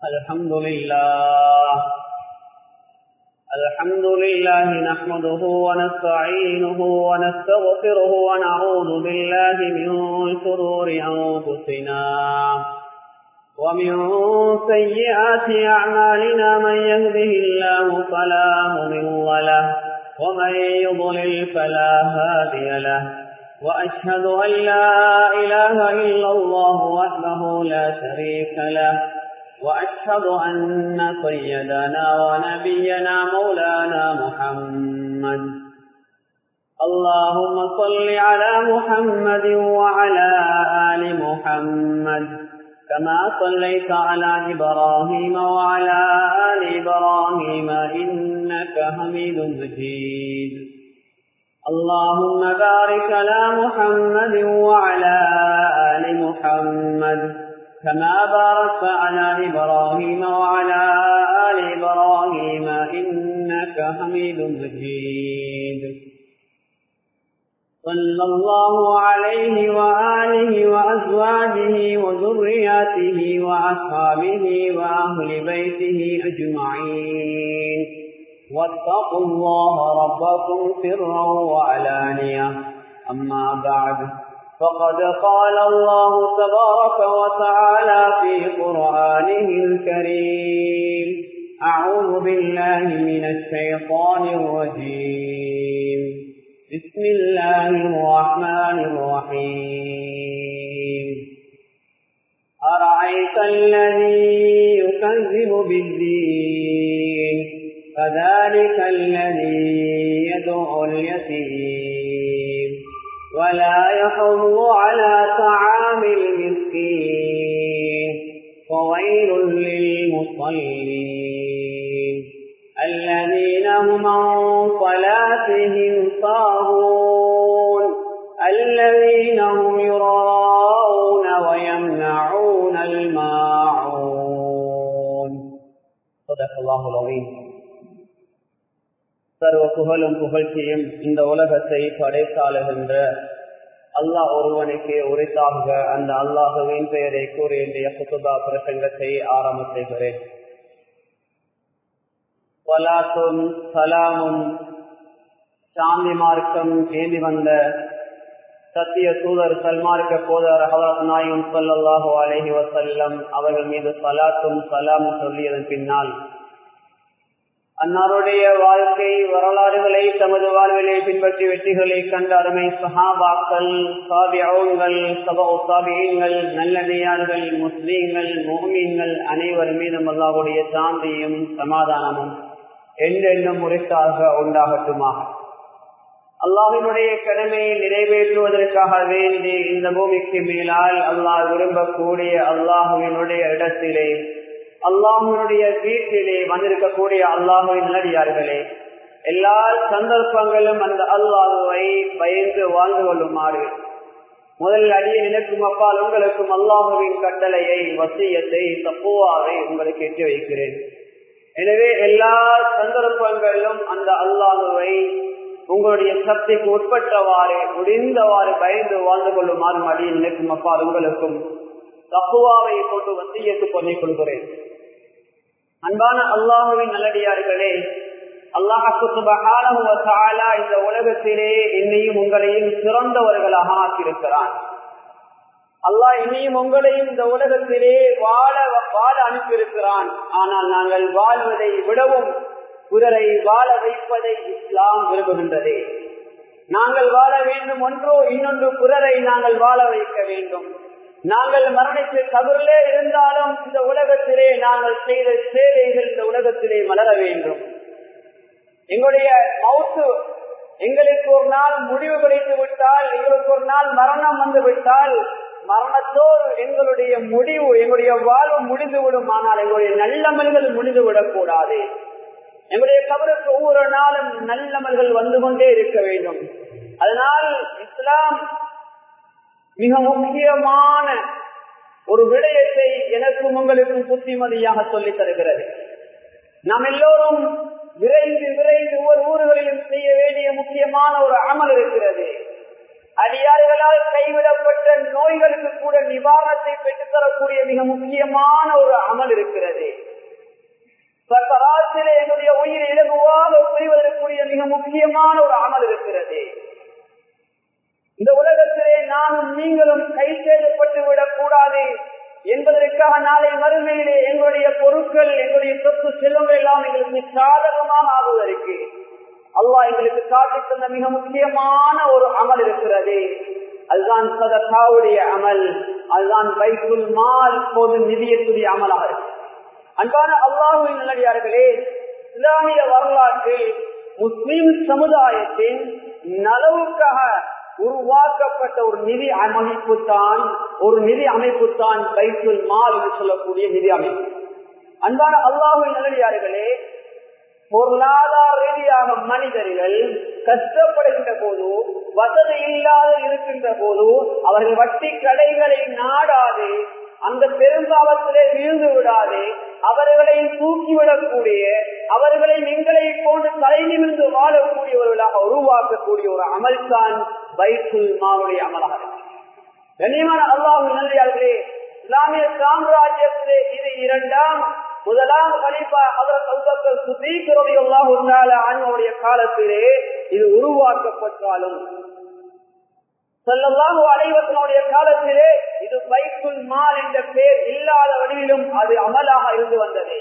الحمد لله الحمد لله نحمده ونستعينه ونستغفره ونعوذ بالله من شرور أنفسنا ومن سيئات أعمالنا من يهده الله فلا مضل له ومن يضلل فلا هادي له وأشهد أن لا إله إلا الله وحده لا شريك له وأشهد أن سيدنا ونبينا مولانا محمد اللهم صل على محمد وعلى آل محمد كما صليت على إبراهيم وعلى آل إبراهيم إنك حميد مجيد اللهم بارك على محمد وعلى آل محمد كما باركت على إبراهيم وعلى آل إبراهيم إنك حميد مجيد صلى الله عليه وآله وأزواجه وذرياته وأصحابه وأهل بيته أجمعين واتقوا الله ربكم سرا وعلانية أما بعد فقد قال الله تبارك وتعالى في قرآنه الكريم أعوذ بالله من الشيطان الرجيم بسم الله الرحمن الرحيم أرأيت الذي يكذب بالدين فذلك الذي يدعو اليتيم ولا يحض على طعام المسكين وويل للمصلين الذين هم عن صلاتهم صاهون الذين هم يراءون ويمنعون الماعون صدق الله العظيم சர்வ புகழும் புகழ்ச்சியும் இந்த உலகத்தை படைத்தாளுகின்ற அல்லாஹ் ஒருவனுக்கு உரைத்தாக அந்த அல்லாஹுவின் பெயரை கூறி இன்றைய புத்துபா பிரசங்கத்தை ஆரம்ப செய்கிறேன் பலாத்தும் சலாமும் சாந்தி மார்க்கம் ஏந்தி வந்த சத்திய தூதர் சல்மார்க்க போதர் ஹவரத் நாயும் சொல்லல்லாஹு அலஹி வசல்லம் அவர்கள் மீது சலாத்தும் சலாமும் சொல்லியதன் பின்னால் அன்னாருடைய வாழ்க்கை வரலாறுகளை தமது வாழ்விலே பின்பற்றி வெற்றிகளை கண்ட அருமை சஹாபாக்கள் சாபியங்கள் சபா சாபியங்கள் நல்லடியார்கள் முஸ்லீம்கள் மோமீன்கள் அனைவர் மீதும் அல்லாவுடைய சாந்தியும் சமாதானமும் என்றென்றும் முறைக்காக உண்டாகட்டுமாக அல்லாஹினுடைய கடமையை நிறைவேற்றுவதற்காக வேண்டி இந்த பூமிக்கு மேலால் அல்லாஹ் விரும்பக்கூடிய அல்லாஹுவினுடைய இடத்திலே அல்லாஹனுடைய வீட்டிலே வந்திருக்கக்கூடிய அல்லாஹுவின் நல்லடியார்களே எல்லா சந்தர்ப்பங்களும் அந்த அல்லாஹுவை பயந்து வாழ்ந்து கொள்ளுமாறு முதல் அடிய எனக்கும் அப்பால் உங்களுக்கும் அல்லாஹுவின் கட்டளையை வசியத்தை தப்புவாவை உங்களுக்கு எட்டி வைக்கிறேன் எனவே எல்லா சந்தர்ப்பங்களிலும் அந்த அல்லாஹுவை உங்களுடைய சக்திக்கு உட்பட்டவாறு முடிந்தவாறு பயந்து வாழ்ந்து கொள்ளுமாறு அடிய நினைக்கும் அப்பால் உங்களுக்கும் தப்புவாவை கொண்டு வசியத்து பண்ணிக் கொள்கிறேன் அன்பான அல்லாஹுவின் நல்லடியார்களே அல்லாஹாலா இந்த உலகத்திலே என்னையும் உங்களையும் சிறந்தவர்களாக ஆக்கியிருக்கிறான் அல்லாஹ் என்னையும் உங்களையும் இந்த உலகத்திலே வாழ வாழ அனுப்பியிருக்கிறான் ஆனால் நாங்கள் வாழ்வதை விடவும் பிறரை வாழ வைப்பதை இஸ்லாம் விரும்புகின்றது நாங்கள் வாழ வேண்டும் ஒன்றோ இன்னொன்று பிறரை நாங்கள் வாழ வைக்க வேண்டும் நாங்கள் மரணித்து கபரிலே இருந்தாலும் இந்த உலகத்திலே நாங்கள் செய்த சேவைகள் இந்த உலகத்திலே மலர வேண்டும் எங்களுடைய மவுத்து எங்களுக்கு ஒரு நாள் முடிவு கிடைத்து விட்டால் எங்களுக்கு ஒரு நாள் மரணம் வந்து விட்டால் மரணத்தோடு எங்களுடைய முடிவு எங்களுடைய வாழ்வு முடிந்து விடும் ஆனால் எங்களுடைய நல்லமல்கள் முடிந்து விடக்கூடாது எங்களுடைய கபருக்கு ஒவ்வொரு நாளும் நல்லமல்கள் வந்து கொண்டே இருக்க வேண்டும் அதனால் இஸ்லாம் மிக முக்கியமான ஒரு விடயத்தை எனக்கும் உங்களுக்கும் புத்திமதியாக சொல்லித் தருகிறது நாம் எல்லோரும் விரைந்து விரைந்து ஒவ்வொரு ஊர்களிலும் செய்ய வேண்டிய முக்கியமான ஒரு அமல் இருக்கிறது அடியார்களால் கைவிடப்பட்ட நோய்களுக்கு கூட நிவாரணத்தை பெற்றுத்தரக்கூடிய மிக முக்கியமான ஒரு அமல் இருக்கிறது பாவத்திலே எங்களுடைய உயிரை இலகுவாக புரிவதற்குரிய மிக முக்கியமான ஒரு அமல் இருக்கிறது இந்த உலகத்திலே நானும் நீங்களும் கை சேதப்பட்டு விடக் கூடாது என்பதற்காக நாளை மறுமையிலே எங்களுடைய பொருட்கள் எங்களுடைய சொத்து செல்வங்கள் எல்லாம் எங்களுக்கு சாதகமாக ஆகுவதற்கு அல்லாஹ் எங்களுக்கு காட்டி தந்த மிக முக்கியமான ஒரு அமல் இருக்கிறது அதுதான் சதக்காவுடைய அமல் அதுதான் பைக்குல் மால் போது நிதியத்துடைய அமலாக இருக்கு அன்பான அல்லாஹுவின் நல்லடியார்களே இஸ்லாமிய வரலாற்றில் முஸ்லிம் சமுதாயத்தின் நலவுக்காக உருவாக்கப்பட்ட ஒரு நிதி அமைப்பு தான் ஒரு நிதி அமைப்பு தான் பைத்துல் மால் என்று சொல்லக்கூடிய நிதி அமைப்பு அன்பான அல்லாஹுவின் நல்லடியார்களே பொருளாதார ரீதியாக மனிதர்கள் கஷ்டப்படுகின்ற போது வசதி இல்லாத இருக்கின்ற போது அவர்கள் வட்டி கடைகளை நாடாது அந்த பெரும்பாவத்திலே வீழ்ந்து விடாது அவர்களை தூக்கிவிடக்கூடிய அவர்களை எங்களை போன்று தலை நிமிர்ந்து வாழக்கூடியவர்களாக உருவாக்கக்கூடிய ஒரு அமல்தான் பைக்குல் மாவுடைய அமலாக கண்ணியமான அல்லாஹு நல்லே இஸ்லாமிய சாம்ராஜ்யத்திலே இது இரண்டாம் முதலாம் கலிபா அதற்கு சுதீக்கிறதை எல்லாம் அவருடைய காலத்திலே இது உருவாக்கப்பட்டாலும் செல்லல்லாஹு அலைவசனுடைய காலத்திலே இது பைக்குல் மால் என்ற பெயர் இல்லாத வடிவிலும் அது அமலாக இருந்து வந்தது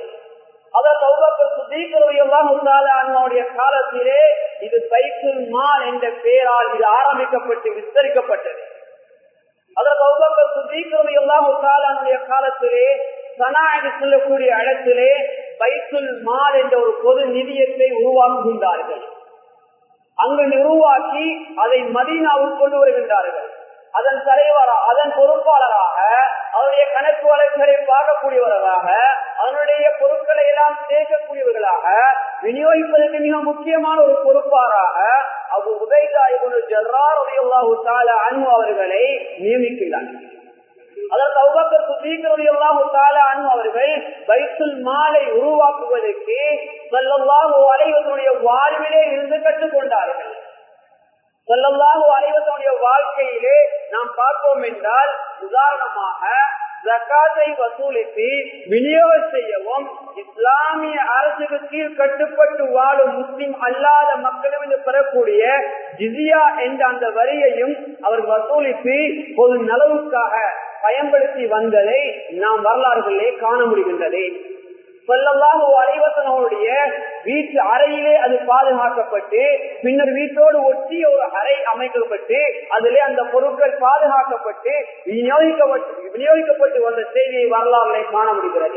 அதற்குடைய காலத்திலே இது பைக்குல் மால் என்ற பெயரால் இது ஆரம்பிக்கப்பட்டு விஸ்தரிக்கப்பட்டது அதற்கு சுதீக்கிறவை எல்லாம் காலத்திலே சனா என்று சொல்லக்கூடிய இடத்திலே பைக்குல் மால் என்ற ஒரு பொது நிதியத்தை உருவாக்குகின்றார்கள் அங்கு உருவாக்கி அதை மதீனாவுக்கு கொண்டு வருகின்றார்கள் அதன் தலைவரா அதன் பொறுப்பாளராக அவருடைய கணக்கு வழக்குகளை பார்க்கக்கூடியவர்களாக அதனுடைய பொருட்களை எல்லாம் சேர்க்கக்கூடியவர்களாக விநியோகிப்பதற்கு மிக முக்கியமான ஒரு பொறுப்பாளராக அபு உதைதா இவனு ஜர்ரார் அன்பு அவர்களை நியமிக்கின்றார்கள் அதற்கு அவ்வக்கர் சுத்தீக்கிறது எல்லாம் அனு அவர்கள் பைத்துல் மாலை உருவாக்குவதற்கு செல்லல்லாஹு அலைவதனுடைய வாழ்விலே இருந்து கற்றுக்கொண்டார்கள் செல்லல்லாஹு அலைவதனுடைய வாழ்க்கையிலே நாம் பார்ப்போம் என்றால் உதாரணமாக ஜக்காத்தை வசூலித்து விநியோகம் செய்யவும் இஸ்லாமிய அரசுக்கு கீழ் கட்டுப்பட்டு வாழும் முஸ்லிம் அல்லாத மக்களும் பெறக்கூடிய ஜிசியா என்ற அந்த வரியையும் அவர் வசூலித்து பொது நலவுக்காக பயன்படுத்தி வந்ததை நாம் வரலாறுகளிலே காண முடிகின்றது சொல்லல்லாஹு அலைவசனுடைய வீட்டு அறையிலே அது பாதுகாக்கப்பட்டு பின்னர் வீட்டோடு ஒட்டி ஒரு அறை அமைக்கப்பட்டு அதிலே அந்த பொருட்கள் பாதுகாக்கப்பட்டு விநியோகிக்கப்பட்டு விநியோகிக்கப்பட்டு வந்த செய்தியை வரலாறுகளை காண முடிகிறது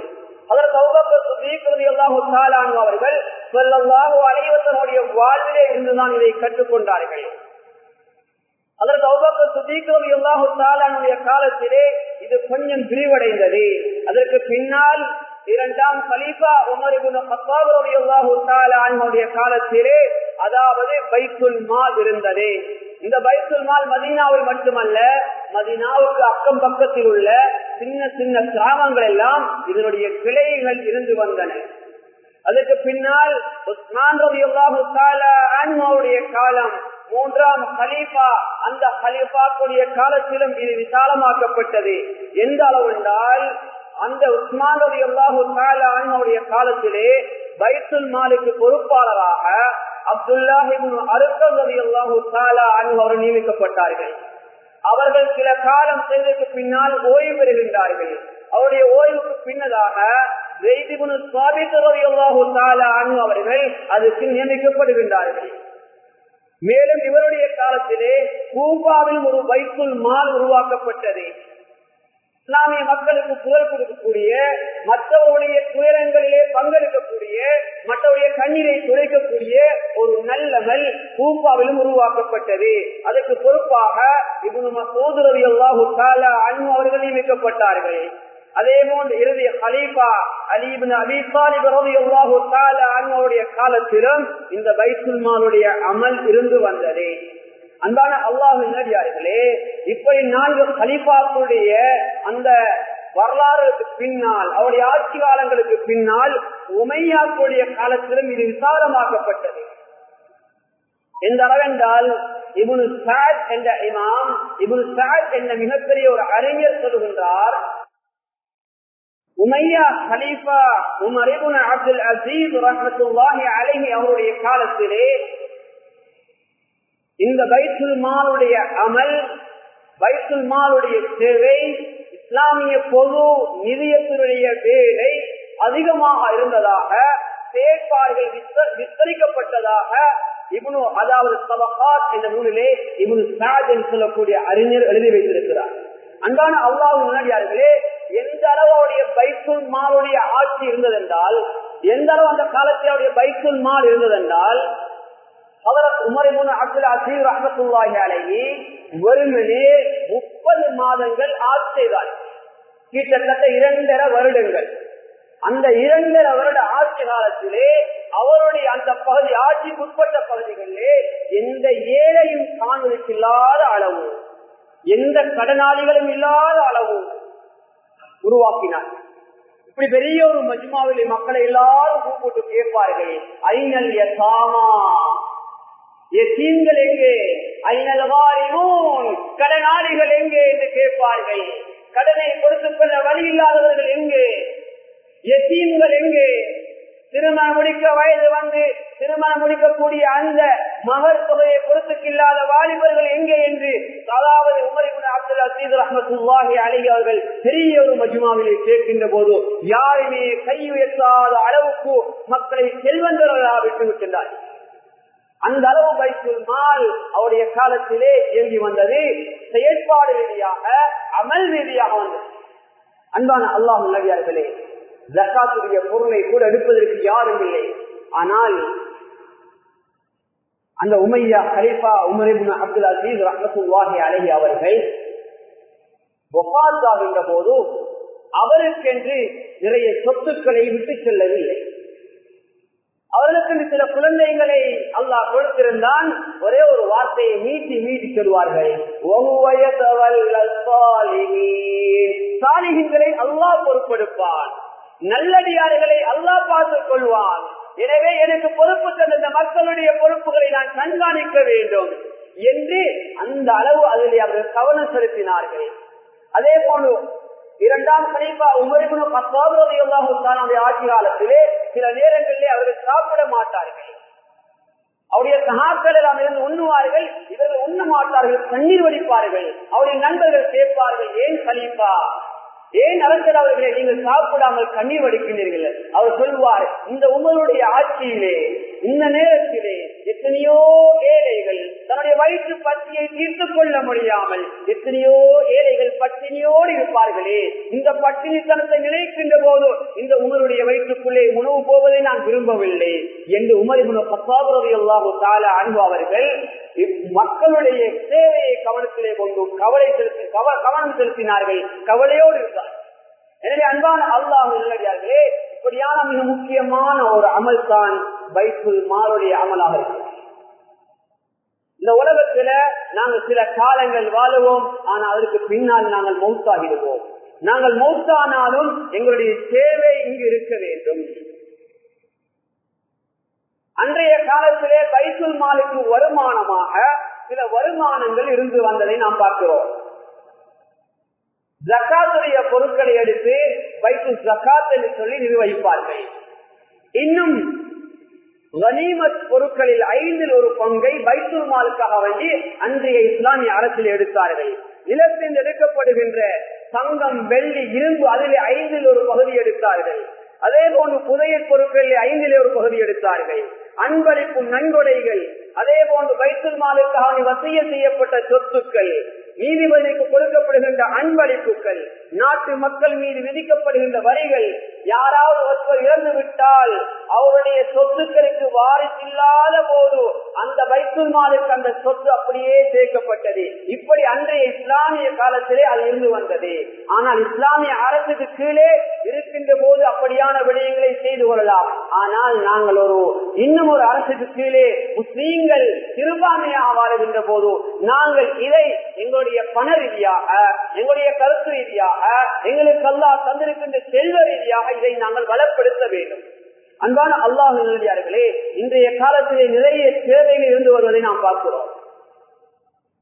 அதற்கு அவர்கள் சொல்லல்லாஹு அலைவசனுடைய வாழ்விலே இருந்துதான் இதை கற்றுக்கொண்டார்கள் அதற்கு அவ்வளவு சுதீக்கிறது எல்லாஹுடைய காலத்திலே இது கொஞ்சம் விரிவடைந்தது அதற்கு பின்னால் இரண்டாம் கலீஃபா உமருடைய காலத்திலே அதாவது பைத்துல் மால் இருந்தது இந்த பைத்துல் மால் மதீனாவில் மட்டுமல்ல மதீனாவுக்கு அக்கம் பக்கத்தில் உள்ள சின்ன சின்ன கிராமங்கள் எல்லாம் இதனுடைய கிளைகள் இருந்து வந்தன அதற்கு பின்னால் உஸ்மான் ரவி அல்லாஹுடைய காலம் மூன்றாம் ஹலீஃபா அந்த ஹலீஃபாக்குடைய காலத்திலும் இது விசாலமாக்கப்பட்டது எந்த அளவு என்றால் அந்த உஸ்மான் ரவி அல்லாஹு அனுடைய காலத்திலே பைத்துல் மாலுக்கு பொறுப்பாளராக அப்துல்லாஹிபின் அருக்கம் ரவி அல்லாஹு அனு அவர் நியமிக்கப்பட்டார்கள் அவர்கள் சில காலம் செய்ததற்கு பின்னால் ஓய்வு பெறுகின்றார்கள் அவருடைய ஓய்வுக்கு பின்னதாக அவர்கள் அதுக்கு நியமிக்கப்படுகின்றார்கள் மேலும் இவருடைய காலத்திலே கூபாவில் ஒரு வைத்துல் மால் உருவாக்கப்பட்டது இஸ்லாமிய மக்களுக்கு புகழ் கொடுக்கக்கூடிய மற்றவருடைய துயரங்களிலே பங்கெடுக்கக்கூடிய மற்றவருடைய கண்ணீரை துடைக்கக்கூடிய ஒரு நல்லமல் கூப்பாவிலும் உருவாக்கப்பட்டது அதற்கு பொறுப்பாக இவனு மசோதரவி அல்லாஹு அன்பு அவர்கள் நியமிக்கப்பட்டார்கள் அதே போன்று இறுதி ஹலீஃபா அலீபின் அலிபாலிபருடைய காலத்திலும் இந்த பைசுல்மானுடைய அமல் இருந்து வந்தது அன்பான அல்லாஹு நடிகார்களே இப்படி நான்கு ஹலீஃபாக்களுடைய அந்த வரலாறுக்கு பின்னால் அவருடைய ஆட்சி காலங்களுக்கு பின்னால் உமையாக்களுடைய காலத்திலும் இது விசாரமாக்கப்பட்டது எந்த அளவென்றால் இபுனு சாத் என்ற இமாம் இபுனு சாத் என்ற மிகப்பெரிய ஒரு அறிஞர் சொல்கின்றார் உமையா ஹலீஃபா உமர் இப்னு அப்துல் அசீஸ் ரஹ்மத்துல்லாஹி அலைஹி அவருடைய காலத்திலே இந்த பைத்துல் மாலுடைய அமல் பைத்துல் மாலுடைய சேவை இஸ்லாமிய பொது நிதியத்தினுடைய வேலை அதிகமாக இருந்ததாக செயற்பாடுகள் விஸ்தரிக்கப்பட்டதாக இவனு அதாவது சபகாத் என்ற நூலிலே இவனு சாத் என்று சொல்லக்கூடிய அறிஞர் எழுதி வைத்திருக்கிறார் அன்பான அல்லாஹ் முன்னாடியார்களே எந்த அளவு அவருடைய பைக்குல் மாலுடைய ஆட்சி இருந்ததென்றால் எந்த அளவு அந்த காலத்தில் அவருடைய பைக்குல் மால் இருந்ததென்றால் அவரது உமரிமுன் அப்துல் அசீர் ரஹமத்துல்லாஹி அலைஹி வெறுமனே முப்பது மாதங்கள் ஆட்சி செய்தார் கிட்டத்தட்ட இரண்டரை வருடங்கள் அந்த இரண்டரை வருட ஆட்சி காலத்திலே அவருடைய அந்த பகுதி ஆட்சிக்கு உட்பட்ட பகுதிகளிலே எந்த ஏழையும் காண்பதற்கு இல்லாத அளவு எந்த கடனாளிகளும் இல்லாத அளவு உருவாக்கினார் இப்படி பெரிய ஒரு மஜ்மாவிலே மக்களை எல்லாரும் கூப்பிட்டு கேட்பார்கள் ஐநல் யசாமா எத்தீன்கள் எங்கே ஐநல் வாரிமூன் கடனாளிகள் எங்கே என்று கேட்பார்கள் கடனை கொடுத்துக் கொள்ள வழி இல்லாதவர்கள் எங்கே எத்தீன்கள் எங்கே திருமணம் முடிக்க வயது வந்து திருமணம் முடிக்கக்கூடிய அந்த மகர் தொகையை கொடுத்துக்கில்லாத வாலிபர்கள் எங்கே என்று அதாவது உமரிபுன் அப்துல் அசீத் ரஹமத்துல்லாஹி அலி அவர்கள் பெரிய ஒரு மஜ்மாவிலே கேட்கின்ற போது யாருமே கை உயர்த்தாத அளவுக்கு மக்களை செல்வந்தர்களாக விட்டு விட்டுள்ளார் அந்த அளவு வைத்துள் மால் அவருடைய காலத்திலே இயங்கி வந்தது செயற்பாடு ரீதியாக அமல் ரீதியாக வந்தது அன்பான அல்லாஹ் நபியார்களே ஜக்காத்துடைய பொருளை கூட எடுப்பதற்கு யாரும் இல்லை ஆனால் அந்த உமையா ஹலிஃபா உமரிபின் அப்துல் அசீஸ் ரஹமத்துல்லாஹி அலஹி அவர்கள் ஒப்பாத்தாகின்ற போது அவருக்கென்று நிறைய சொத்துக்களை விட்டு செல்லவில்லை அவர்களுக்கு சில குழந்தைகளை அல்லாஹ் கொடுத்திருந்தான் ஒரே ஒரு வார்த்தையை மீட்டி மீட்டி சொல்வார்கள் சாலிகின்களை அல்லாஹ் பொறுப்பெடுப்பான் நல்லடியார்களை அல்லாஹ் பார்த்துக் கொள்வான் எனவே எனக்கு பொறுப்பு தந்த இந்த மக்களுடைய பொறுப்புகளை நான் கண்காணிக்க வேண்டும் என்று அந்த அளவு அதில் அவர்கள் கவனம் செலுத்தினார்கள் அதே போன்று இரண்டாம் கணிப்பா உமரிபுனு பத்தாவது எல்லாவுடைய ஆட்சி காலத்திலே சில நேரங்களிலே அவர்கள் சாப்பிட மாட்டார்கள் அவருடைய சகாக்கள் எல்லாம் இருந்து உண்ணுவார்கள் இவர்கள் உண்ண மாட்டார்கள் கண்ணீர் வடிப்பார்கள் அவருடைய நண்பர்கள் கேட்பார்கள் ஏன் கலிப்பா ஏன் அரசர் அவர்களை நீங்கள் சாப்பிடாமல் கண்ணீர் வடிக்கின்றீர்கள் அவர் சொல்வார் இந்த உங்களுடைய ஆட்சியிலே இந்த நேரத்திலே எத்தனையோ ஏழைகள் தன்னுடைய வயிற்று பற்றியை தீர்த்துக் கொள்ள முடியாமல் எத்தனையோ ஏழைகள் பட்டினியோடு இருப்பார்களே இந்த பட்டினித்தனத்தை நினைக்கின்ற போது இந்த உங்களுடைய வயிற்றுக்குள்ளே உணவு போவதை நான் விரும்பவில்லை என்று உமரி பத்தாபுரதி அல்லாஹு தால அன்பு அவர்கள் மக்களுடைய சேவையை கவனத்திலே கொண்டு கவலை செலுத்தி கவனம் செலுத்தினார்கள் கவலையோடு இருந்தார் எனவே அன்பான அல்லாஹ் நல்லடியார்களே இப்படியான மிக முக்கியமான ஒரு அமல் தான் பைத்துல் மாருடைய அமலாக இருக்கு இந்த உலகத்துல நாங்கள் சில காலங்கள் வாழுவோம் ஆனா அதற்கு பின்னால் நாங்கள் மௌத்தாகிடுவோம் நாங்கள் மௌத்தானாலும் எங்களுடைய சேவை இங்கு இருக்க வேண்டும் அன்றைய காலத்திலே பைத்துல் மாலுக்கு வருமானமாக சில வருமானங்கள் இருந்து வந்ததை நாம் பார்க்கிறோம் ஜக்காத்துடைய பொருட்களை எடுத்து வைத்து ஜக்காத் என்று சொல்லி நிர்வகிப்பார்கள் இன்னும் கனிமத் பொருட்களில் ஐந்தில் ஒரு பங்கை பைத்துல் மாலுக்காக வேண்டி அன்றைய இஸ்லாமிய அரசில் எடுத்தார்கள் நிலத்தில் எடுக்கப்படுகின்ற தங்கம் வெள்ளி இரும்பு அதில் ஐந்தில் ஒரு பகுதி எடுத்தார்கள் அதே போன்று புதைய பொருட்களில் ஐந்தில் ஒரு பகுதி எடுத்தார்கள் அன்பளிக்கும் நன்கொடைகள் அதே போன்று வைத்தல் மாலுக்காக வசிய செய்யப்பட்ட சொத்துக்கள் நீதிபதிக்கு கொடுக்கப்படுகின்ற அன்பளிப்புகள் நாட்டு மக்கள் மீது விதிக்கப்படுகின்ற வரிகள் யாராவது ஒருவர் இறந்து விட்டால் அவருடைய சொத்துக்களுக்கு வாரிசில்லாத போது அந்த வைத்துல் மாலுக்கு அந்த சொத்து அப்படியே சேர்க்கப்பட்டது இப்படி அன்றைய இஸ்லாமிய காலத்திலே அது இருந்து வந்தது ஆனால் இஸ்லாமிய அரசுக்கு கீழே இருக்கின்ற போது அப்படியான விடயங்களை செய்து கொள்ளலாம் ஆனால் நாங்கள் ஒரு இன்னும் ஒரு அரசுக்கு கீழே முஸ்லீம்கள் சிறுபான்மையாக வாழுகின்ற போது நாங்கள் இதை எங்களுடைய பண ரீதியாக எங்களுடைய கருத்து ரீதியாக எங்களுக்கு அல்லா தந்திருக்கின்ற செல்வ ரீதியாக இதை நாங்கள் வளப்படுத்த வேண்டும் அன்பான அல்லாஹ் நல்லடியார்களே இன்றைய காலத்திலே நிறைய தேவைகள் இருந்து வருவதை நாம் பார்க்கிறோம்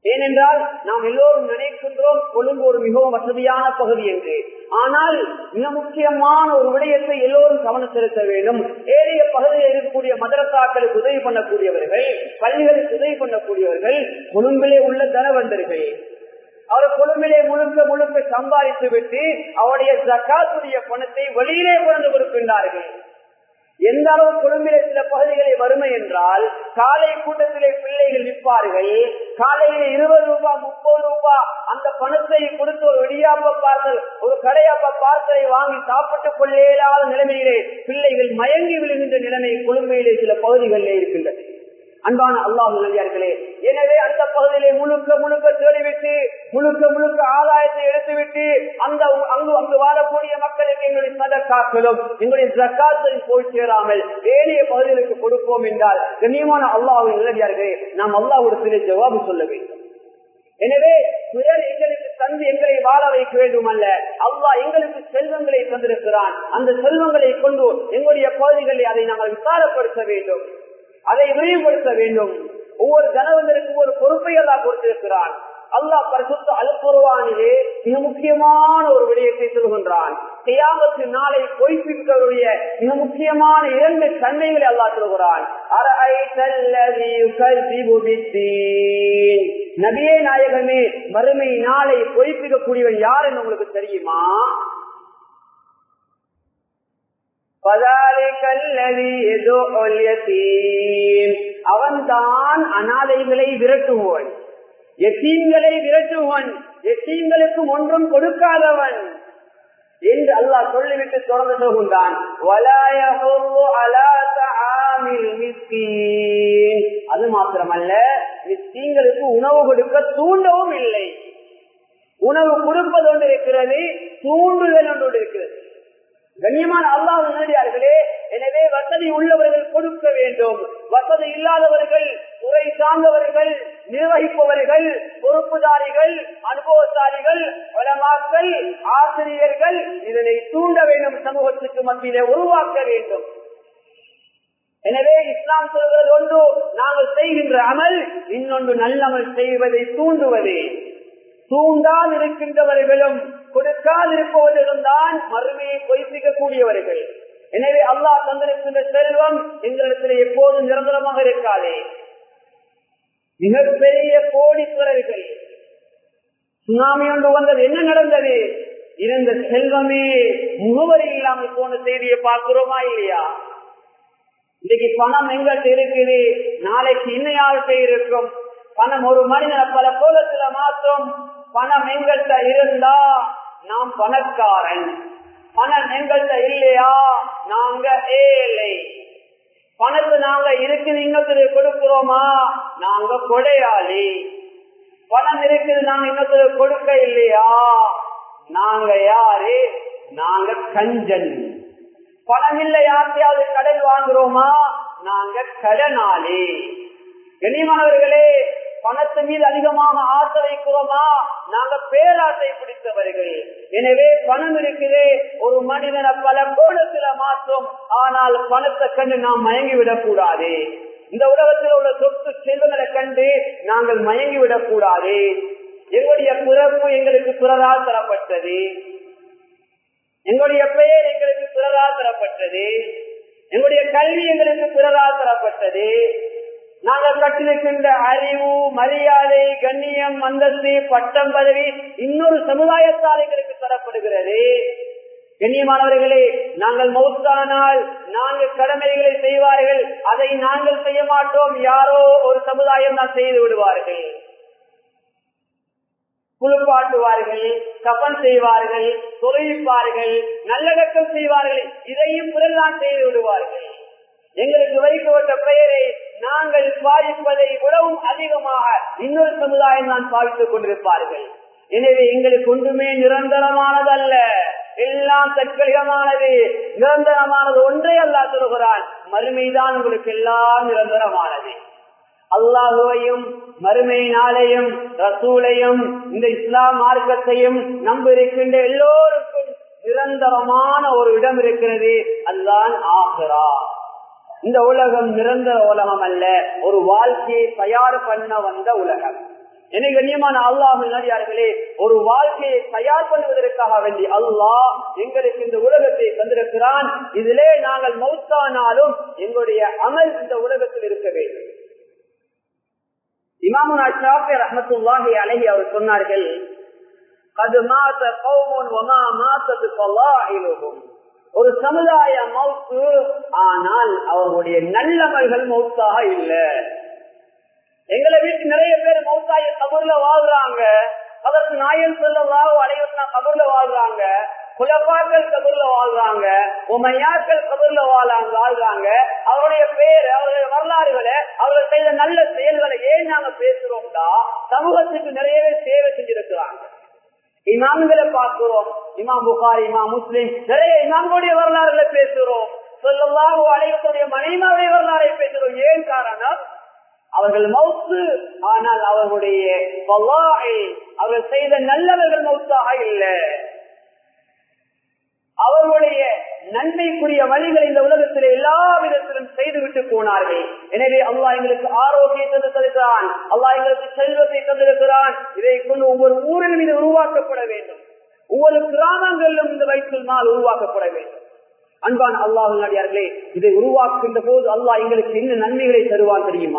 ஏனென்றால் நாம் எல்லோரும் நினைக்கின்றோம் கொழும்பு ஒரு மிகவும் வசதியான பகுதி என்று ஆனால் மிக முக்கியமான ஒரு விடயத்தை எல்லோரும் கவனம் செலுத்த வேண்டும் ஏரிய பகுதியில் இருக்கக்கூடிய மதரசாக்களுக்கு உதவி பண்ணக்கூடியவர்கள் பள்ளிகளுக்கு உதவி பண்ணக்கூடியவர்கள் கொழும்பிலே உள்ள தனவந்தர்கள் அவர் கொழும்பிலே முழுக்க முழுக்க சம்பாதித்து விட்டு அவருடைய ஜக்காத்துடைய பணத்தை வெளியிலே கொண்டு கொடுக்கின்றார்கள் எந்த அளவு கொழும்பிலே சில பகுதிகளில் வறுமை என்றால் காலை கூட்டத்திலே பிள்ளைகள் நிற்பார்கள் காலையில இருபது ரூபாய் முப்பது ரூபாய் அந்த பணத்தை கொடுத்து ஒரு வெடியாப்ப பார்த்தல் ஒரு கடையாப்ப பார்த்தலை வாங்கி சாப்பிட்டுக் கொள்ள இயலாத நிலைமையிலே பிள்ளைகள் மயங்கி விழுகின்ற நிலைமை கொழும்பையிலே சில பகுதிகளிலே இருக்கின்றது அன்பான அல்லாஹ் நல்லியார்களே எனவே அந்த பகுதியிலே முழுக்க முழுக்க தேடிவிட்டு முழுக்க முழுக்க ஆதாயத்தை எடுத்துவிட்டு அந்த அங்கு அங்கு வாழக்கூடிய மக்களுக்கு எங்களுடைய சதக்காக்களும் எங்களுடைய ஜக்காத்தை போய் சேராமல் ஏனைய பகுதிகளுக்கு கொடுப்போம் என்றால் கண்ணியமான அல்லாஹின் நல்லடியார்களே நாம் அல்லாஹ்விடத்திலே ஜவாபு சொல்ல வேண்டும் எனவே பிறர் எங்களுக்கு தந்து எங்களை வாழ வைக்க வேண்டும் அல்ல அல்லாஹ் எங்களுக்கு செல்வங்களை தந்திருக்கிறான் அந்த செல்வங்களை கொண்டு எங்களுடைய பகுதிகளில் அதை நாங்கள் விசாரப்படுத்த வேண்டும் அதை விரிவுபடுத்த வேண்டும் ஒவ்வொரு ஜனவந்தருக்கும் ஒரு பொறுப்பை எல்லாம் கொடுத்திருக்கிறான் அல்லாஹ் பரிசுத்த அல்புருவானிலே மிக முக்கியமான ஒரு விடயத்தை சொல்கின்றான் கையாமத்து நாளை பொய்ப்பிக்கருடைய மிக முக்கியமான இரண்டு தன்மைகளை அல்லாஹ் சொல்கிறான் நபியே நாயகமே மறுமை நாளை பொய்ப்பிக்கக்கூடியவன் யார் என்று உங்களுக்கு தெரியுமா அவன்தான் அனாதைகளை விரட்டுவோன் எத்தீன்களை விரட்டுவன் எத்தீன்களுக்கும் ஒன்றும் கொடுக்காதவன் என்று அல்லாஹ் சொல்லிவிட்டு தொடர்ந்து சொல்கின்றான் அது மாத்திரமல்ல மிஸ்கீன்களுக்கு உணவு கொடுக்க தூண்டவும் இல்லை உணவு கொடுப்பது ஒன்று இருக்கிறது தூண்டுதல் ஒன்று இருக்கிறது கண்ணியமான அல்லாஹ் நேரடியார்களே எனவே வசதி உள்ளவர்கள் கொடுக்க வேண்டும் வசதி இல்லாதவர்கள் துறை சார்ந்தவர்கள் நிர்வகிப்பவர்கள் பொறுப்புதாரிகள் அனுபவசாலிகள் வளமாக்கள் ஆசிரியர்கள் இதனை தூண்ட வேண்டும் சமூகத்துக்கு மத்தியிலே உருவாக்க வேண்டும் எனவே இஸ்லாம் சொல்வது ஒன்று நாங்கள் செய்கின்ற அமல் இன்னொன்று நல்லமல் செய்வதை தூண்டுவதே தூண்டால் இருக்கின்றவர்களும் கொடுக்காதிருப்பவர்களும் தான் மறுமையை பொய்ப்பிக்க கூடியவர்கள் எனவே அல்லாஹ் தந்திருக்கின்ற செல்வம் எங்களிடத்தில் எப்போதும் நிரந்தரமாக இருக்காதே மிகப்பெரிய கோடீஸ்வரர்கள் சுனாமி ஒன்று வந்தது என்ன நடந்தது இருந்த செல்வமே முகவரி இல்லாமல் போன செய்தியை பார்க்கிறோமா இல்லையா இன்னைக்கு பணம் எங்கள்கிட்ட இருக்குது நாளைக்கு இன்னையாள்கிட்ட இருக்கும் பணம் ஒரு மனிதனை பல கோலத்துல மாற்றும் பணம் எங்கள்கிட்ட இருந்தா நாம் பணக்காரன் பணம் எங்கள்கிட்ட இல்லையா நாங்க ஏழை பணத்தை நாங்க இருக்குது இன்னொருத்தர் கொடுக்கிறோமா நாங்க கொடையாளி பணம் இருக்குது நாங்க இன்னொருத்தர் கொடுக்க இல்லையா நாங்க யாரு நாங்க கஞ்சன் பணம் இல்லை யார்த்தையாவது கடன் வாங்குறோமா நாங்க கடனாளி கனிமானவர்களே பணத்து மீது அதிகமாக ஆசை வைக்கிறோமா நாங்க பேராசை பிடித்தவர்கள் எனவே பணம் இருக்குது ஒரு மனிதனை பல கோணத்துல மாற்றும் ஆனால் பணத்தை கண்டு நாம் மயங்கி விடக்கூடாது இந்த உலகத்தில் உள்ள சொத்து செல்வங்களை கண்டு நாங்கள் மயங்கி விடக்கூடாது எங்களுடைய பிறப்பு எங்களுக்கு பிறரால் தரப்பட்டது எங்களுடைய பெயர் எங்களுக்கு பிறரால் தரப்பட்டது எங்களுடைய கல்வி எங்களுக்கு பிறரால் தரப்பட்டது நாங்கள் கட்டிருக்கின்ற அறிவு மரியாதை கண்ணியம் அந்தஸ்து பட்டம் பதவி இன்னொரு சமுதாயத்தால் எங்களுக்கு தரப்படுகிறது கண்ணியமானவர்களே நாங்கள் மௌத்தானால் நான்கு கடமைகளை செய்வார்கள் அதை நாங்கள் செய்ய மாட்டோம் யாரோ ஒரு சமுதாயம் தான் செய்து விடுவார்கள் குளிப்பாட்டுவார்கள் கப்பன் செய்வார்கள் தொழில்ப்பார்கள் நல்லடக்கம் செய்வார்கள் இதையும் பிறர்தான் செய்து விடுவார்கள் எங்களுக்கு வைக்கப்பட்ட பெயரை நாங்கள் பாதிப்பதை விடவும் அதிகமாக இன்னொரு சமுதாயம் தான் பாதித்துக் கொண்டிருப்பார்கள் எனவே எங்களுக்கு ஒன்றுமே நிரந்தரமானதல்ல எல்லாம் தற்கலிகமானது நிரந்தரமானது ஒன்றே அல்லா சொல்கிறான் மறுமைதான் உங்களுக்கு எல்லாம் நிரந்தரமானது அல்லாஹுவையும் மறுமை நாளையும் ரசூலையும் இந்த இஸ்லாம் மார்க்கத்தையும் நம்பியிருக்கின்ற எல்லோருக்கும் நிரந்தரமான ஒரு இடம் இருக்கிறது அதுதான் ஆகிறா இந்த உலகம் நிரந்தர உலகம் அல்ல ஒரு வாழ்க்கையை தயார் பண்ண வந்த உலகம் என்னை கண்ணியமான அல்லாஹ் நடிகார்களே ஒரு வாழ்க்கையை தயார் பண்ணுவதற்காக வேண்டி அல்லாஹ் எங்களுக்கு இந்த உலகத்தை தந்திருக்கிறான் இதிலே நாங்கள் மௌத்தானாலும் எங்களுடைய அமல் இந்த உலகத்தில் இருக்க வேண்டும் இமாமுனா ஷாஃபி ரஹமத்துல்லாஹி அலஹி அவர் சொன்னார்கள் அது மாத்த கௌமுன் ஒமா மாத்தது பல்லாயிலும் ஒரு சமுதாய மௌத்து ஆனால் அவர்களுடைய நல்லமல்கள் மௌத்தாக இல்லை எங்களை வீட்டு நிறைய பேர் மௌத்தாய கபூர்ல வாழ்றாங்க அதற்கு நாயன் சொல்லவாவோ அனைவரும் கபூர்ல வாழ்றாங்க குலப்பாக்கள் கபூர்ல வாழ்றாங்க உமையாக்கள் கபூர்ல வாழாங்க வாழ்றாங்க அவருடைய பேர் அவருடைய வரலாறுகளை அவர்கள் செய்த நல்ல செயல்களை ஏன் நாங்க பேசுறோம்டா சமூகத்துக்கு நிறையவே சேவை செஞ்சிருக்கிறாங்க இமாம்களை பார்க்கிறோம் இமாம் புகார் இமாம் முஸ்லிம் நிறைய இமாம்களுடைய வரலாறுகளை பேசுறோம் சொல்லலாம் அனைவருடைய மனைமாவுடைய வரலாறை பேசுறோம் ஏன் காரணம் அவர்கள் மௌத்து ஆனால் அவர்களுடைய அவர்கள் செய்த நல்லவர்கள் மௌத்தாக இல்லை அவர்களுடைய நன்மைக்குரிய வழிகள் இந்த உலகத்தில் எல்லா விதத்திலும் செய்துவிட்டு போனார்கள் எனவே அல்லா எங்களுக்கு ஆரோக்கியத்தை தந்திருக்கிறான் அல்லா எங்களுக்கு செல்வத்தை தந்திருக்கிறான் இதை கொண்டு ஒவ்வொரு ஊரிலும் இது உருவாக்கப்பட வேண்டும் ஒவ்வொரு கிராமங்களிலும் இந்த வயிற்றில் நாள் உருவாக்கப்பட வேண்டும் அன்பான் அல்லாஹ் நடிகார்களே இதை உருவாக்குகின்ற போது அல்லாஹ் எங்களுக்கு என்ன நன்மைகளை தருவான் தெரியுமா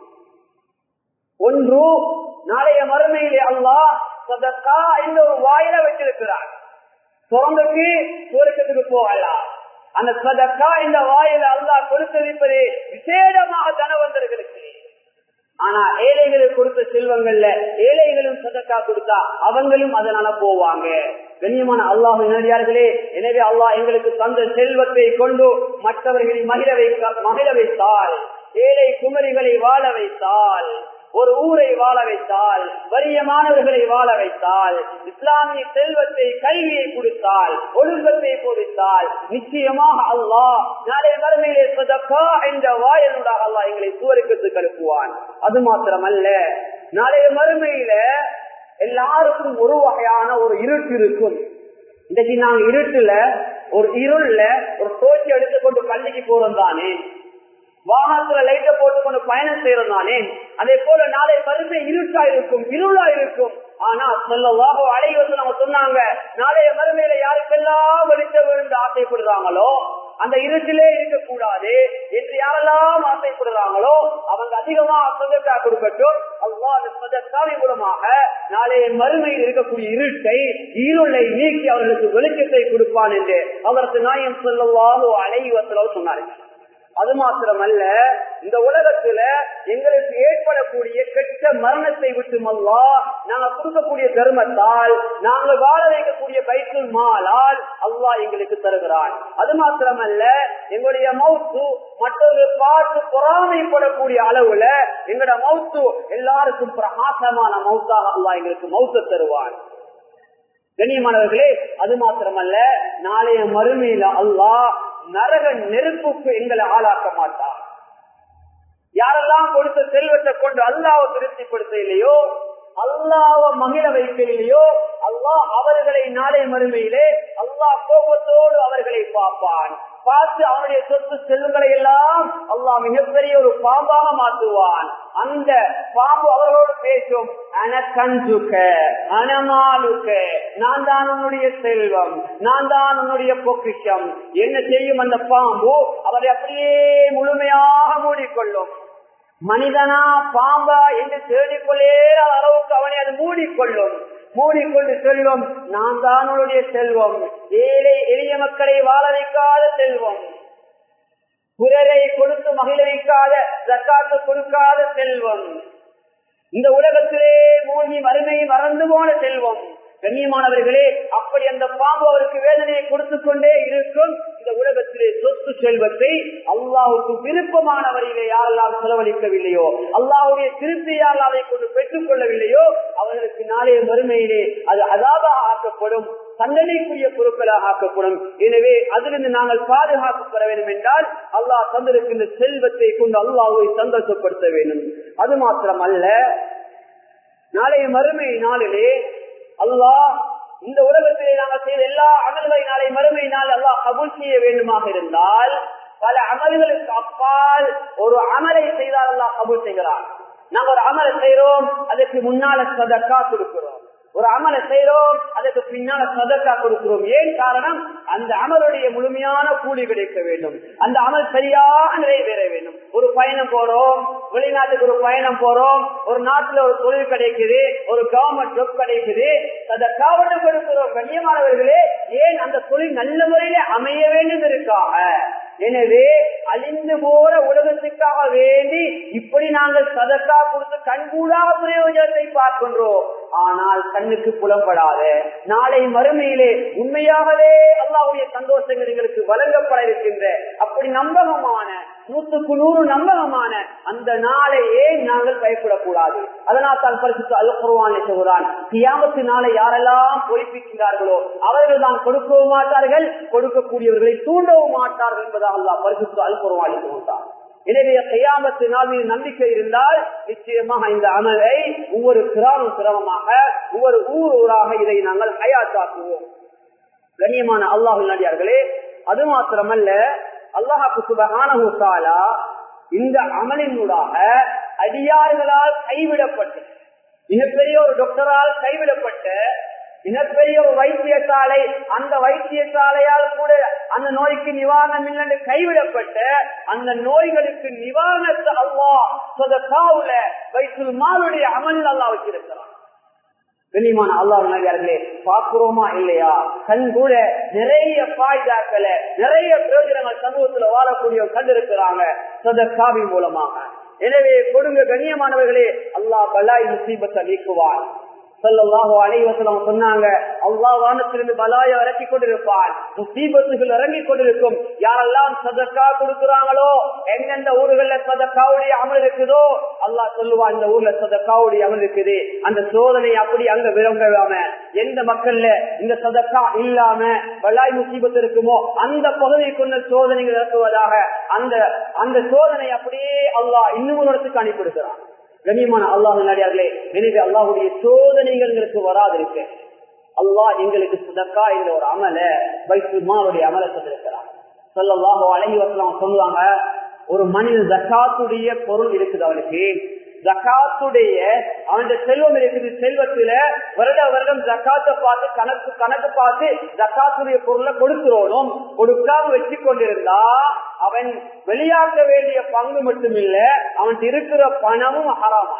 ஒன்று நாளைய மறுமையிலே அல்லாஹ் சதக்கா இந்த ஒரு வாயில வச்சிருக்கிறார் சுரந்துக்கு சுவர்க்கத்துக்கு போகலாம் அந்த சதக்கா இந்த வாயில அல்லாஹ் கொடுத்திருப்பது விசேடமாக தனவந்தர்களுக்கு ஆனா ஏழைகளுக்கு கொடுத்த செல்வங்கள்ல ஏழைகளும் சதக்கா கொடுத்தா அவங்களும் அதனால போவாங்க கண்ணியமான அல்லாஹ் நேரடியார்களே எனவே அல்லாஹ் எங்களுக்கு தந்த செல்வத்தை கொண்டு மற்றவர்களை மகிழ வைக்க மகிழ வைத்தால் ஏழை குமரிகளை வாழ வைத்தால் ஒரு ஊரை வாழ வைத்தால் வறிய மாணவர்களை வாழ வைத்தால் இஸ்லாமிய செல்வத்தை கல்வியை கொடுத்தால் ஒழுங்கத்தை கொடுத்தால் நிச்சயமாக அல்லாஹ் நாளை வறுமையிலே சதக்கா என்ற வாயலுடாக அல்லாஹ் எங்களை சுவருக்கத்துக்கு அனுப்புவான் அது மாத்திரமல்ல நாளைய மறுமையில எல்லாருக்கும் ஒரு வகையான ஒரு இருட்டு இருக்கும் இன்றைக்கு நாங்க இருட்டுல ஒரு இருள்ல ஒரு தோச்சி எடுத்துக்கொண்டு பள்ளிக்கு போறோம் தானே வாகனத்துல லைட்ட போட்டுக்கொண்டு பயணம் செய்யறோம் தானே அதே போல நாளை மறுமை இருட்டா இருக்கும் இருளா இருக்கும் ஆனா சொல்லவாக அடைவது நம்ம சொன்னாங்க நாளைய மறுமையில யாருக்கெல்லாம் வெளிச்ச விழுந்து ஆசைப்படுறாங்களோ அந்த இருட்டிலே இருக்கக்கூடாது என்று யாரெல்லாம் ஆசைப்படுறாங்களோ அவங்க அதிகமா சொந்தக்கா கொடுக்கட்டும் அல்லா அந்த சொந்தக்காவி மூலமாக நாளைய மறுமையில் இருக்கக்கூடிய இருட்டை இருளை நீக்கி அவர்களுக்கு வெளிச்சத்தை கொடுப்பான் என்று அவருக்கு நாயம் சொல்லவாக அலைவத்தில் சொன்னார்கள் அது மாத்திரமல்ல இந்த உலகத்துல எங்களுக்கு ஏற்படக்கூடிய கெட்ட மரணத்தை விட்டு மல்லா நாங்க கொடுக்கக்கூடிய தர்மத்தால் நாங்க வாழ வைக்கக்கூடிய பைக்குள் மாலால் அல்லாஹ் எங்களுக்கு தருகிறான் அது மாத்திரமல்ல எங்களுடைய மவுத்து மற்றவர்கள் பார்த்து பொறாமைப்படக்கூடிய அளவுல எங்களோட மவுத்து எல்லாருக்கும் பிரகாசமான மவுத்தாக அல்லாஹ் எங்களுக்கு மவுத்த தருவான் கண்ணியமானவர்களே அது மாத்திரமல்ல நாளைய மறுமையில அல்லாஹ் நரக நெருப்புக்கு எங்களை ஆளாக்க மாட்டார் யாரெல்லாம் கொடுத்த செல்வத்தை கொண்டு அல்லாவை திருப்திப்படுத்த இல்லையோ அல்லாவ மகிழ வைக்கலையோ அல்லாஹ் அவர்களை நாளை மறுமையிலே அல்லாஹ் கோபத்தோடு அவர்களை பார்ப்பான் பார்த்து அவனுடைய சொத்து செல்வங்களை எல்லாம் அல்லாஹ் மிகப்பெரிய ஒரு பாம்பாக மாற்றுவான் அந்த பாம்பு அவர்களோடு பேசும் அனகஞ்சுக்க அனமாலுக்க நான் தான் உன்னுடைய செல்வம் நான் தான் உன்னுடைய பொக்கிஷம் என்ன செய்யும் அந்த பாம்பு அவரை அப்படியே முழுமையாக மூடிக்கொள்ளும் மனிதனா பாம்பா என்று தேடிக்கொள்ளே அளவுக்கு அவனை அது மூடிக்கொள்ளும் மூடிக்கொண்டு செல்வம் நான் தான் உன்னுடைய செல்வம் ஏழை எளிய மக்களை வாழ வைக்காத செல்வம் பிறரை கொடுத்து மகிழ வைக்காத ஜக்காத்து கொடுக்காத செல்வம் இந்த உலகத்திலே மூழ்கி வறுமையை மறந்து போன செல்வம் கண்ணியமானவர்களே அப்படி அந்த பாம்பு அவருக்கு வேதனையை கொடுத்து கொண்டே இருக்கும் இந்த உலகத்திலே சொத்து செல்வத்தை அல்லாவுக்கு விருப்பமான வழியிலே யாரெல்லாம் செலவழிக்கவில்லையோ அல்லாவுடைய திருப்தியால் அதை கொண்டு பெற்றுக் கொள்ளவில்லையோ அவர்களுக்கு நாளைய மறுமையிலே அது அதாக ஆக்கப்படும் தண்டனைக்குரிய பொருட்களாக ஆக்கப்படும் எனவே அதிலிருந்து நாங்கள் பாதுகாக்கப்பட வேண்டும் என்றால் அல்லாஹ் தந்திருக்கின்ற செல்வத்தை கொண்டு அல்லாஹை சந்தோஷப்படுத்த வேண்டும் அது மாத்திரம் அல்ல நாளைய மறுமை நாளிலே அல்லாஹ் இந்த உலகத்திலே நாங்கள் செய்த எல்லா அமல்களை நாளை மறுமை நாள் அல்லாஹ் கபூல் செய்ய வேண்டுமாக இருந்தால் பல அமல்களுக்கு அப்பால் ஒரு அமலை செய்தால் அல்லாஹ் கபூல் செய்கிறார் நாங்க ஒரு அமலை செய்யறோம் அதுக்கு முன்னால சதக்கா கொடுக்கிறோம் ஒரு அமலை செய்யறோம் அதுக்கு பின்னால சதக்கா கொடுக்கிறோம் ஏன் காரணம் அந்த அமலுடைய முழுமையான கூலி கிடைக்க வேண்டும் அந்த அமல் சரியாக நிறைவேற வேண்டும் ஒரு பயணம் போறோம் வெளிநாட்டுக்கு ஒரு பயணம் போறோம் ஒரு நாட்டுல ஒரு தொழில் கிடைக்குது ஒரு கவர்மெண்ட் ஜாப் கிடைக்குது சதக்காவோட கொடுக்கிறோம் கண்ணியமானவர்களே ஏன் அந்த தொழில் நல்ல முறையில அமைய வேண்டும் இருக்காக எனவே அழிந்து போற உலகத்துக்காக வேண்டி இப்படி நாங்கள் சதக்கா கொடுத்து கண்கூடாக பிரயோஜனத்தை பார்க்கின்றோம் ஆனால் கண்ணுக்கு புலப்படாத நாளை மறுமையிலே உண்மையாகவே அல்லாவுடைய சந்தோஷங்கள் எங்களுக்கு வழங்கப்பட இருக்கின்ற அப்படி நம்பகமான நூற்றுக்கு நூறு நம்பகமான அந்த நாளை ஏன் நாங்கள் பயப்படக்கூடாது அதனால் தான் பரிசுத்து அல்குருவான் சொல்கிறான் கியாமத்து நாளை யாரெல்லாம் பொய்ப்பிக்கின்றார்களோ அவர்கள் தான் கொடுக்கவும் மாட்டார்கள் கொடுக்கக்கூடியவர்களை தூண்டவும் மாட்டார்கள் என்பதாக அல்லா பரிசுத்து அல்குருவான் சொல்கிறான் எனவே கையாமத்து நாளில் நம்பிக்கை இருந்தால் நிச்சயமாக இந்த அமலை ஒவ்வொரு கிராமம் கிராமமாக ஒவ்வொரு ஊர் ஊராக இதை நாங்கள் ஹயாத்தாக்குவோம் கண்ணியமான அல்லாஹு நடிகார்களே அது மாத்திரமல்ல அல்லாஹாக்கு சுபகானா இந்த அமலினூடாக அடியார்களால் கைவிடப்பட்டு மிகப்பெரிய ஒரு டாக்டரால் கைவிடப்பட்ட மிகப்பெரிய ஒரு வைத்தியசாலை அந்த வைத்தியசாலையால் கூட அந்த நோய்க்கு நிவாரணம் இல்லை கைவிடப்பட்ட அந்த நோய்களுக்கு நிவாரணத்தை அல்லா சொதக்காவுல வைத்துல் மாலுடைய அமல் அல்லா வச்சிருக்கிறான் கண்ணியமான அல்லாஹ் நடிகார்களே பாக்குறோமா இல்லையா கண் கூட நிறைய பாய்தாக்களை நிறைய பிரயோஜனங்கள் சமூகத்துல வாழக்கூடிய கண்டிருக்கிறாங்க சதக்காவி மூலமாக எனவே கொடுங்க கண்ணியமானவர்களே அல்லாஹ் பலாய் முசீபத்தை நீக்குவார் சொல்லல்லாஹோ அனைவசலம் சொன்னாங்க அல்லா வானத்திலிருந்து பலாய இறக்கி கொண்டிருப்பான் முசீபத்துகள் இறங்கி கொண்டிருக்கும் யாரெல்லாம் சதக்கா கொடுக்கிறாங்களோ எந்தெந்த ஊர்கள்ல சதக்காவுடைய அமல் இருக்குதோ அல்லா சொல்லுவா இந்த ஊர்ல சதக்காவுடைய அமல் இருக்குது அந்த சோதனை அப்படி அங்க விரும்பாம எந்த மக்கள்ல இந்த சதக்கா இல்லாம பலாய் முசீபத்து இருக்குமோ அந்த பகுதிக்குள்ள சோதனைகள் இறக்குவதாக அந்த அந்த சோதனை அப்படியே அல்லா இன்னும் ஒரு இடத்துக்கு அனுப்பிடுகிறான் கண்ணியமான அல்லாஹ் நடிகார்களே எனவே அல்லாஹுடைய சோதனைகள் எங்களுக்கு வராதிருக்கு அல்லாஹ் எங்களுக்கு சுதக்கா என்ற ஒரு அமல வைத்துமாவுடைய அமல சொல்லிருக்கிறார் சொல்லல்லாஹோ அழகி வசலாம் சொல்லுவாங்க ஒரு மனிதன் ஜக்காத்துடைய பொருள் இருக்குது அவனுக்கு ஜக்காத்துடைய அவனுடைய செல்வம் இருக்குது செல்வத்துல வருட வருடம் ஜக்காத்தை பார்த்து கணக்கு கணக்கு பார்த்து ஜக்காத்துடைய பொருளை கொடுக்கிறோனும் கொடுக்காம வச்சு கொண்டிருந்தா அவன் வெளியாக்க வேண்டிய பங்கு மட்டும் இல்ல அவன் இருக்கிற பணமும் ஹராமா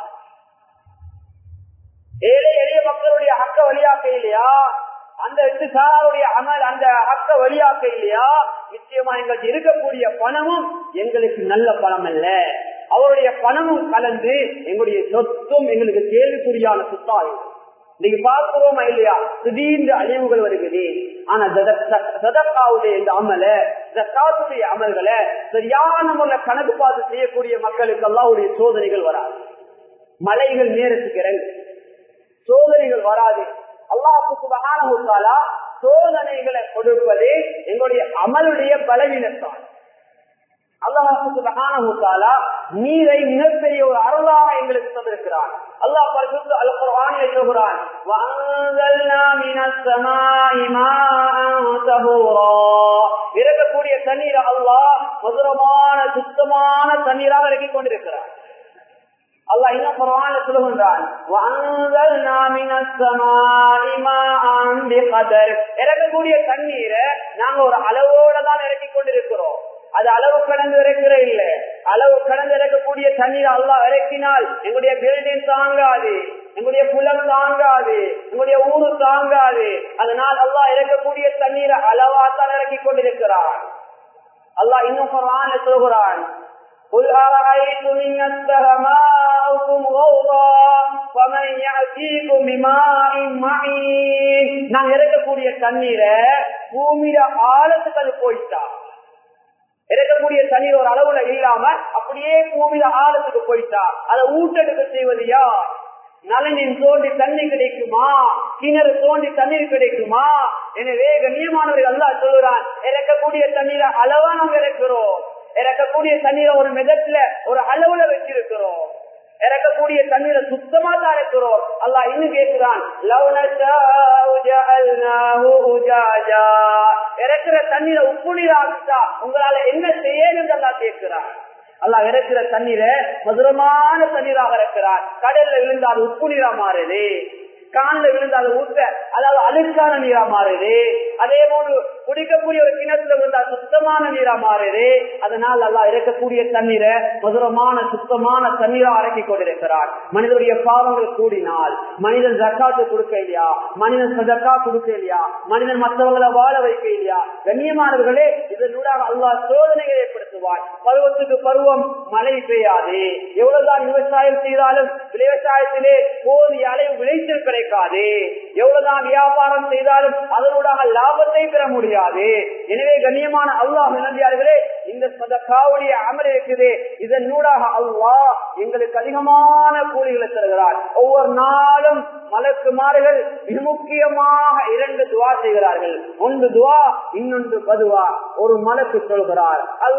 ஏழை எளிய மக்களுடைய ஹக்க வழியாக்க இல்லையா அந்த எட்டு சாராருடைய அமல் அந்த ஹக்க வழியாக்க இல்லையா நிச்சயமா எங்களுக்கு இருக்கக்கூடிய பணமும் எங்களுக்கு நல்ல பணம் அல்ல அவருடைய பணமும் கலந்து எங்களுடைய சொத்தும் எங்களுக்கு கேள்விக்குறியான சொத்தாகும் நீங்க பார்க்கிறோமா இல்லையா திடீர்னு அழிவுகள் வருகிறது ஆனா சதக்காவுடைய இந்த அமல ஜக்காத்துடைய அமல்களை சரியான முறையில கணக்கு பார்த்து செய்யக்கூடிய மக்களுக்கு அல்லாவுடைய சோதனைகள் வராது மலைகள் நேரத்துக்கு இறங்கு சோதனைகள் வராது அல்லாஹுக்கு மகானமுத்தாலா சோதனைகளை கொடுப்பது எங்களுடைய அமலுடைய பலவீனத்தான் அல்லாஹால நீரை மிகப்பெரிய ஒரு அருளாக எங்களுக்கு தந்திருக்கிறான் அல்லாஹ் பரிசுத்து அல் குர்ஆனில் சொல்கிறான் இறக்கக்கூடிய தண்ணீர் அல்லாஹ் மதுரமான சுத்தமான தண்ணீராக இறக்கிக் கொண்டிருக்கிறான் அல்லாஹ் என்ன குர்ஆன்ல சொல்லுகின்றான் இறக்கக்கூடிய தண்ணீரை நாங்க ஒரு அளவோட தான் இறக்கிக் கொண்டிருக்கிறோம் அது அளவு கடந்து இறக்கிற இல்ல அளவு கடந்து இறக்கக்கூடிய தண்ணீர் அல்லா இறக்கினால் எங்களுடைய பில்டிங் தாங்காது எங்களுடைய குளம் தாங்காது எங்களுடைய ஊரு தாங்காது அதனால் அல்லா இறக்கக்கூடிய தண்ணீரை அளவாத்தான் இறக்கி கொண்டிருக்கிறான் அல்லாஹ் இன்னும் சொல்கிறான் قل أرأيتم إن أسبه ماؤكم غوضا فمن يأتيكم بماء معين நான் இறக்கக்கூடிய தண்ணீரை பூமியில ஆழத்துக்கு அது போயிட்டா இறக்கக்கூடிய தண்ணீர் ஒரு அளவுல இல்லாம அப்படியே பூமியில ஆழத்துக்கு போயிட்டா அதை ஊட்டெடுக்க செய்வது யார் நலனின் தோண்டி தண்ணி கிடைக்குமா கிணறு தோண்டி தண்ணீர் கிடைக்குமா எனவே கண்ணியமானவர்கள் அல்லா சொல்லுறான் இறக்கக்கூடிய தண்ணீரை அளவா நாங்க இறக்குறோம் இறக்கக்கூடிய தண்ணீரை ஒரு மெதத்துல ஒரு அளவுல வச்சிருக்கிறோம் இறக்கக்கூடிய தண்ணீரை சுத்தமா தான் இருக்கிறோம் அல்லா இன்னும் கேட்கிறான் இறக்குற தண்ணீரை உப்பு நீர் ஆகிட்டா உங்களால என்ன செய்யணும் அல்லா கேட்கிறான் அல்லாஹ் இறக்கிற தண்ணீரை மதுரமான தண்ணீராக இறக்கிறார் கடல்ல விழுந்து அது உப்பு நீரா மாறுது காலில் விழுந்து அதை ஊத்த அதாவது அழுக்கான நீரா மாறுது அதே போன்று குடிக்கக்கூடிய ஒரு கிணத்துல விழுந்தா சுத்தமான நீரா மாறுது அதனால் அல்லா இறக்கக்கூடிய தண்ணீரை மதுரமான சுத்தமான தண்ணீரா இறக்கி கொண்டிருக்கிறார் மனிதனுடைய பாவங்கள் கூடினால் மனிதன் ஜக்காத்து கொடுக்க இல்லையா மனிதன் சதக்கா கொடுக்க இல்லையா மனிதன் மற்றவங்களை வாழ வைக்க இல்லையா கண்ணியமானவர்களே இதனூடாக அல்லாஹ் சோதனைகளை ஏற்படுத்துவார் பருவத்துக்கு பருவம் மழை பெய்யாது எவ்வளவுதான் விவசாயம் செய்தாலும் விவசாயத்திலே போதிய அளவு விளைச்சல் கிடைக்காது எவ்வளவுதான் வியாபாரம் செய்தாலும் அதனூடாக லாபத்தை பெற முடியாது எனவே கண்ணியமான அல்லாஹ் நம்பியார்களே இந்த சதக்காவுடைய அமல் இருக்குது இதன் நூடாக அல்லாஹ் எங்களுக்கு அதிகமான கூலிகளை தருகிறார் ஒவ்வொரு நாளும் மலக்கு மாறுகள் மிக முக்கியமாக இரண்டு துவா செய்கிறார்கள் ஒன்று துவா இன்னொன்று பதுவா ஒரு மலக்கு சொல்கிறார்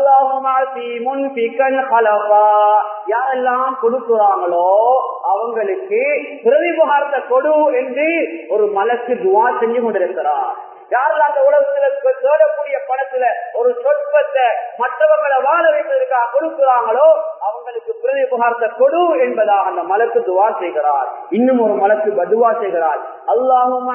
யாரெல்லாம் கொடுக்கிறாங்களோ அவங்களுக்கு பிரதிபகாரத்தை கொடு என்று ஒரு மலக்கு துவா செஞ்சு கொண்டிருக்கிறார் யாரெல்லாம் அந்த உலகத்துல தேடக்கூடிய பணத்துல ஒரு சொற்பத்தை மற்றவங்களை வாழ வைப்பதற்காக கொடுக்கிறாங்களோ அவங்களுக்கு பிரதிபகாரத்தை கொடு என்பதாக அந்த மலக்கு துவா செய்கிறார் இன்னும் ஒரு மலக்கு பதுவா செய்கிறார் அல்லாஹும்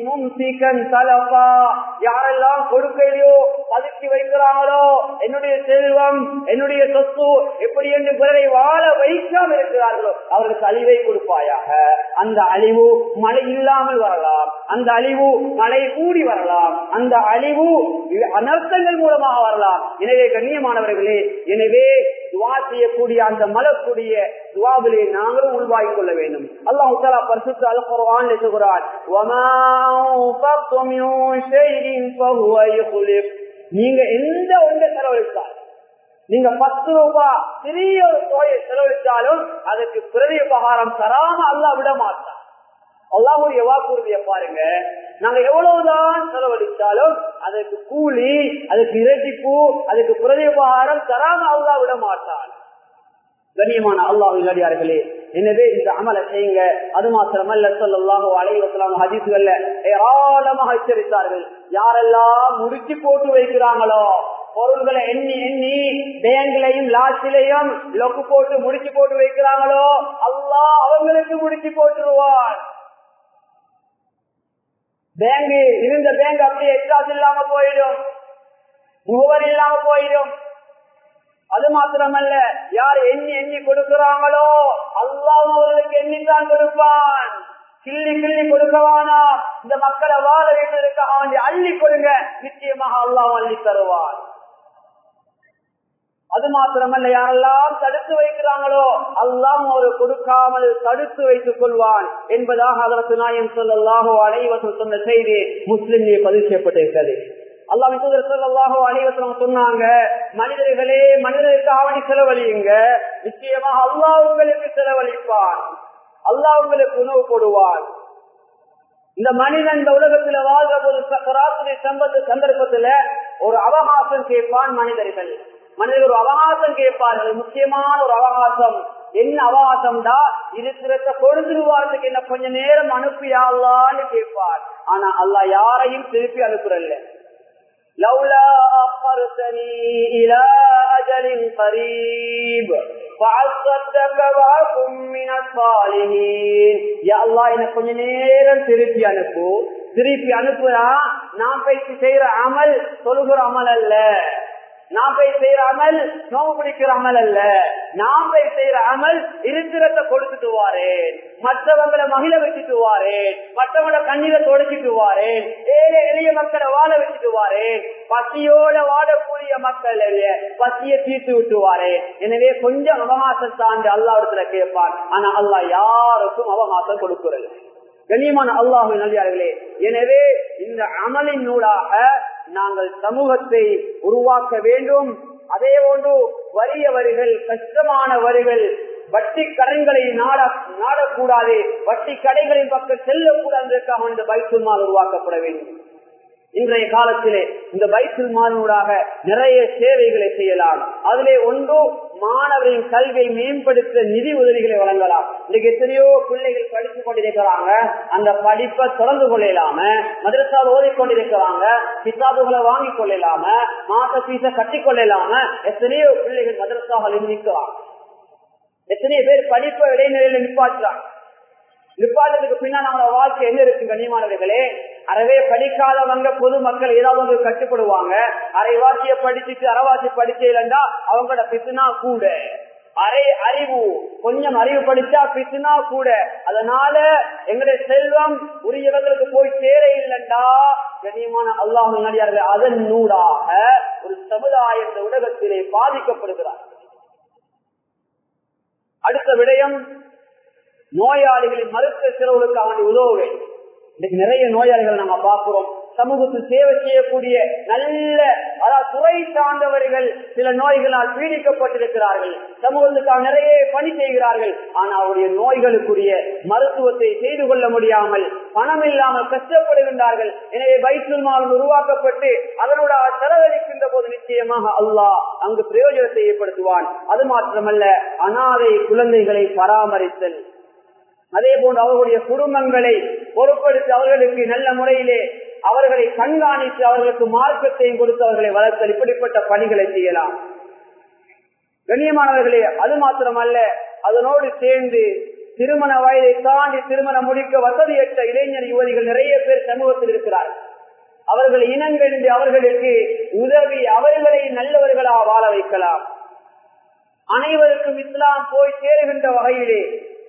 யாரெல்லாம் கொடுக்கையிலையோ பதுக்கி வைக்கிறாங்களோ என்னுடைய செல்வம் என்னுடைய சொத்து எப்படி என்று பிறரை வாழ வைக்காம இருக்கிறார்களோ அவர்களுக்கு அழிவை கொடுப்பாயாக அந்த அழிவு மழை இல்லாமல் வரலாம் அந்த அழிவு மழை கூடி வரலாம் அந்த அழிவு அனர்த்தங்கள் மூலமாக வரலாம் எனவே கண்ணியமானவர்களே எனவே துவா செய்யக்கூடிய அந்த மலக்கூடிய துவாவிலே நாங்களும் உள்வாங்கிக் கொள்ள வேண்டும் அல்லாஹு தாலா பரிசுத்த அல் குர்ஆன் சொல்கிறார் நீங்க எந்த ஒன்றை செலவழித்தால் நீங்க பத்து ரூபாய் சிறிய ஒரு தொகையை செலவழித்தாலும் அதுக்கு பிரதி உபகாரம் தராம அல்லா விட மாட்டான் அல்லாஹுடைய வாக்குறுதியை பாருங்க நாங்க எவ்வளவுதான் செலவழித்தாலும் அதற்கு கூலி அதுக்கு இரட்டிப்பு அதுக்கு பிரதிபகாரம் தராம அல்லா விட மாட்டான் கண்ணியமான அல்லாஹ் இல்லாடியார்களே எனவே இந்த அமலை செய்யுங்க அது மாத்திரமல்ல சொல்லலாக அலைவசலாம் ஹதீசுகள்ல ஏராளமாக எச்சரித்தார்கள் யாரெல்லாம் முடிச்சு போட்டு வைக்கிறாங்களோ பொருள்களை எண்ணி எண்ணி பேங்க்லையும் லாட்சிலையும் லொக்கு போட்டு முடிச்சு போட்டு வைக்கிறாங்களோ அல்லா அவங்களுக்கு முடிச்சு போட்டுருவான் பேங்க் இருந்த பேங்க் அப்படியே எக்ஸாஸ் இல்லாம போயிடும் முகவர் இல்லாம போயிடும் அது மாத்திரமல்ல யார் எண்ணி எண்ணி கொடுக்கிறாங்களோ அல்லாம அவர்களுக்கு எண்ணித்தான் கொடுப்பான் கிள்ளி கிள்ளி கொடுக்கவானா இந்த மக்களை வாழ வைப்பதற்காக அவன் அள்ளி கொடுங்க நிச்சயமாக அல்லாஹ் அள்ளி தருவான் அது மாத்திரமல்ல யாரெல்லாம் தடுத்து வைக்கிறாங்களோ அல்லாம் ஒரு கொடுக்காமல் தடுத்து வைத்துக் கொள்வான் என்பதாக அதற்கு நாயம் சொல்லலாகோ அனைவரும் சொன்ன செய்தி முஸ்லிம்லே பதிவு செய்யப்பட்டிருக்கிறது அல்லாஹோ அனைவரும் சொன்னாங்க மனிதர்களே மனிதருக்கு ஆவணி செலவழியுங்க நிச்சயமாக அல்லாஹ் உங்களுக்கு செலவழிப்பான் அல்லாஹ் உங்களுக்கு உணவு போடுவான் இந்த மனிதன் இந்த உலகத்துல வாழ்ற போது சராசரி சம்பந்த சந்தர்ப்பத்துல ஒரு அவகாசம் கேட்பான் மனிதர்கள் மனிதர்கள் ஒரு அவகாசம் கேட்பார்கள் முக்கியமான ஒரு அவகாசம் என்ன அவகாசம் தான் இருக்கிறத கொடுத்துருவாரத்துக்கு என்ன கொஞ்ச நேரம் அனுப்பியாலான்னு கேட்பார் ஆனா அல்லா யாரையும் திருப்பி அனுப்புறல்ல لولا أخرتني إلى أجل قريب فعصدك وأكن من الصالحين يا الله எனக்கு கொஞ்ச நேரம் திருப்பி அனுப்பு திருப்பி அனுப்புனா நான் போயிட்டு செய்யற அமல் சொல்லுகிற அமல் அல்ல நான் போய் செய்யற அமல் நோவு பிடிக்கிற அமல் அல்ல நான் போய் செய்யற அமல் இருக்கிறத கொடுத்துட்டு வாரேன் மற்றவங்களை மகிழ வச்சுட்டு வாரேன் மற்றவங்கள கண்ணீரை தொடச்சிட்டு வாரேன் ஏழை எளிய மக்களை வாழ வச்சுட்டு வாரேன் பசியோட வாழக்கூடிய மக்கள் பசிய தீர்த்து விட்டுவாரேன் எனவே கொஞ்சம் அவகாசம் தாண்டி அல்லாவிடத்துல கேட்பான் ஆனா அல்லா யாருக்கும் அவகாசம் கொடுக்கிறது கண்ணியமான அல்லாஹு நல்லியார்களே எனவே இந்த அமலின் நூலாக நாங்கள் சமூகத்தை உருவாக்க வேண்டும் அதே போன்று வறிய வரிகள் கஷ்டமான வரிகள் வட்டி கடன்களை நாட நாடக்கூடாது வட்டி கடைகளின் பக்கம் செல்லக்கூடாதுக்காக இந்த பைத்துல் மால் உருவாக்கப்பட வேண்டும் இன்றைய காலத்திலே இந்த பைத்துல் மாலூடாக நிறைய சேவைகளை செய்யலாம் செய்யலாம் அதிலே ஒன்று மாணவரின் கல்வியை மேம்படுத்த நிதி உதவிகளை வழங்கலாம் இன்னைக்கு எத்தனையோ பிள்ளைகள் படித்துக் கொண்டிருக்கிறாங்க அந்த படிப்பை தொடர்ந்து கொள்ளலாம மதரசாவில் ஓதிக்கொண்டிருக்கிறாங்க கிதாபுகளை வாங்கிக் கொள்ளலாம மாச பீச கட்டி கொள்ளலாம எத்தனையோ பிள்ளைகள் மதரசாவில் நிற்கிறாங்க எத்தனையோ பேர் படிப்பை இடைநிலையில நிப்பாட்டுறாங்க நிப்பாட்டத்துக்கு பின்னா நம்மளோட வாழ்க்கை என்ன இருக்கு கண்ணியமானவர்களே அறவே படிக்காதவங்க பொது மக்கள் ஏதாவது ஒன்று கட்டுப்படுவாங்க அரைவாசிய படிச்சுட்டு அரைவாசி படிச்சா அவங்களோட பிசுனா கூட அரை அறிவு கொஞ்சம் அறிவு படிச்சா பிசுனா கூட அதனால எங்களுடைய செல்வம் உரியவர்களுக்கு போய் சேர இல்லைண்டா கண்ணியமான அல்லாஹ் நடிகார்கள் அதன் நூடாக ஒரு சமுதாய இந்த உலகத்திலே பாதிக்கப்படுகிறார் அடுத்த விடயம் நோயாளிகளின் மருத்துவ செலவுகளுக்காக உதவுவேன் இன்னைக்கு நிறைய நோயாளிகள் நாங்க பார்க்கிறோம் சமூகத்தில் சேவை செய்யக்கூடிய நல்ல அதாவது துறை சார்ந்தவர்கள் சில நோய்களால் பீடிக்கப்பட்டிருக்கிறார்கள் சமூகத்துக்காக நிறைய பணி செய்கிறார்கள் ஆனா அவருடைய நோய்களுக்குரிய மருத்துவத்தை செய்து கொள்ள முடியாமல் பணம் இல்லாமல் கஷ்டப்படுகின்றார்கள் எனவே வயிற்று மாதம் உருவாக்கப்பட்டு அதனோட செலவழிக்கின்ற போது நிச்சயமாக அல்லாஹ் அங்கு பிரயோஜனத்தை ஏற்படுத்துவான் அது மாத்திரமல்ல அனாதை குழந்தைகளை பராமரித்தல் அதே போன்று அவர்களுடைய குடும்பங்களை பொறுப்படுத்தி அவர்களுக்கு நல்ல முறையிலே அவர்களை கண்காணித்து அவர்களுக்கு மார்க்கத்தையும் கொடுத்து அவர்களை வளர்த்தல் இப்படிப்பட்ட பணிகளை செய்யலாம் கண்ணியமானவர்களே அது மாத்திரமல்ல அதனோடு சேர்ந்து திருமண வயதை தாண்டி திருமணம் முடிக்க வசதியற்ற இளைஞர் யுவதிகள் நிறைய பேர் சமூகத்தில் இருக்கிறார்கள் அவர்கள் இனங்கழிந்து அவர்களுக்கு உதவி அவர்களை நல்லவர்களாக வாழ வைக்கலாம் அனைவருக்கும் இஸ்லாம் போய் சேருகின்ற வகையிலே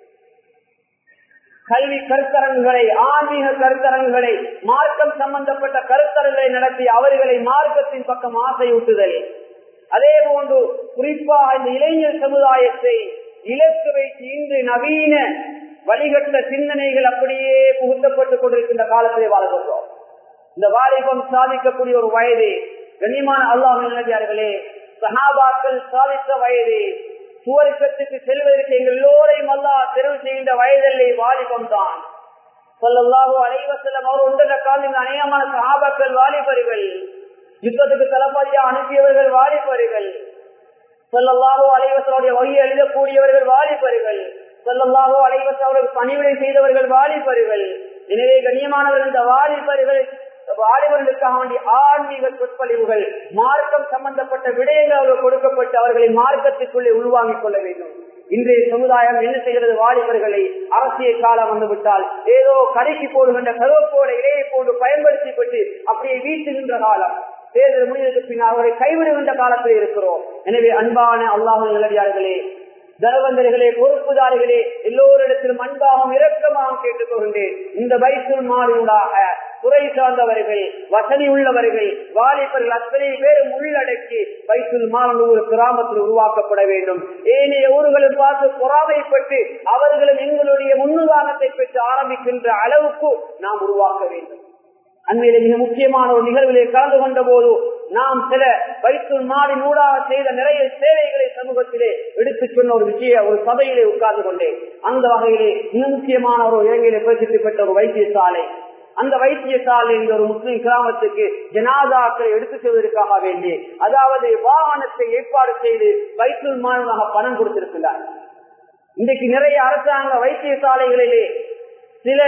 கல்வி கருத்தரங்குகளை ஆன்மீக கருத்தரங்குகளை மார்க்கம் சம்பந்தப்பட்ட கருத்தரங்களை நடத்தி அவர்களை மார்க்கத்தின் பக்கம் ஆசையூட்டுதல் அதே போன்று குறிப்பாக இந்த இளைஞர் சமுதாயத்தை இலக்கு வைத்து இன்று நவீன வழிகட்ட சிந்தனைகள் அப்படியே புகுத்தப்பட்டுக் கொண்டிருக்கின்ற காலத்திலே வாழ்கின்றோம் இந்த வாலிபம் சாதிக்கக்கூடிய ஒரு வயது கண்ணியமான அல்லாஹ் நிலையார்களே சஹாபாக்கள் சாதித்த வயது சுவர்க்கத்துக்கு செல்வதற்கு எங்கள் எல்லோரையும் அல்லா தெரிவு செய்கின்ற வயதில்லை வாலிபம் தான் சொல்லல்லாஹோ அனைவசல்லம் அவர் உண்டன காலம் அநேகமான சகாபாக்கள் வாலிபர்கள் யுத்தத்துக்கு தளபதியா அனுப்பியவர்கள் வாலிபர்கள் சொல்லல்லாஹோ அலைவசலுடைய வகையை எழுதக்கூடியவர்கள் வாலிபர்கள் சொல்லல்லாஹோ அலைவச அவர்கள் பணிவிடை செய்தவர்கள் வாலிபர்கள் எனவே கண்ணியமானவர்கள் இந்த வாலிபர்கள் வாலிபர்களுக்காக வேண்டிய ஆன்மீக சொற்பொழிவுகள் மார்க்கம் சம்பந்தப்பட்ட விடயங்கள் அவர்கள் கொடுக்கப்பட்டு அவர்களை மார்க்கத்திற்குள்ளே உள்வாங்கிக் கொள்ள வேண்டும் இன்றைய சமுதாயம் என்ன செய்கிறது வாலிபர்களை அரசியல் காலம் வந்துவிட்டால் ஏதோ கடைக்கு போடுகின்ற கருவப்போட இடையை போட்டு பயன்படுத்தி அப்படியே வீட்டுகின்ற காலம் தேர்தல் முடிவதற்கு பின்னால் அவரை கைவிடுகின்ற காலத்தில் இருக்கிறோம் எனவே அன்பான அல்லாஹ் நிலவியார்களே தனவந்தர்களே பொறுப்புதாரிகளே எல்லோரிடத்திலும் அன்பாகவும் இரக்கமாகவும் கேட்டுக்கொண்டேன் இந்த வயசு மாறினூடாக துறை சார்ந்தவர்கள் வசதி உள்ளவர்கள் வாலிபர்கள் அத்தனை பேரும் உள்ளடக்கி வைத்துல் மாறன் ஒரு கிராமத்தில் உருவாக்கப்பட வேண்டும் ஏனைய ஊர்களில் பார்த்து பொறாமைப்பட்டு அவர்களும் எங்களுடைய முன்னுதாரணத்தை பெற்று ஆரம்பிக்கின்ற அளவுக்கு நாம் உருவாக்க வேண்டும் அண்மையில மிக முக்கியமான ஒரு நிகழ்விலே கலந்து கொண்ட போது நாம் சில வைத்து நாடி நூடாக செய்த நிறைய சேவைகளை சமூகத்திலே எடுத்து சொன்ன ஒரு விஷய ஒரு சபையிலே உட்கார்ந்து கொண்டேன் அந்த வகையிலே மிக முக்கியமான ஒரு இலங்கையிலே பிரசித்தி பெற்ற ஒரு வைத்தியசாலை அந்த வைத்தியசாலை இந்த ஒரு முஸ்லிம் கிராமத்துக்கு ஜனாதாக்களை எடுத்து செல்வதற்காக வேண்டி அதாவது வாகனத்தை ஏற்பாடு செய்து வைத்தூர் மாணவனாக பணம் கொடுத்திருக்கிறார் இன்றைக்கு நிறைய அரசாங்க வைத்தியசாலைகளிலே சில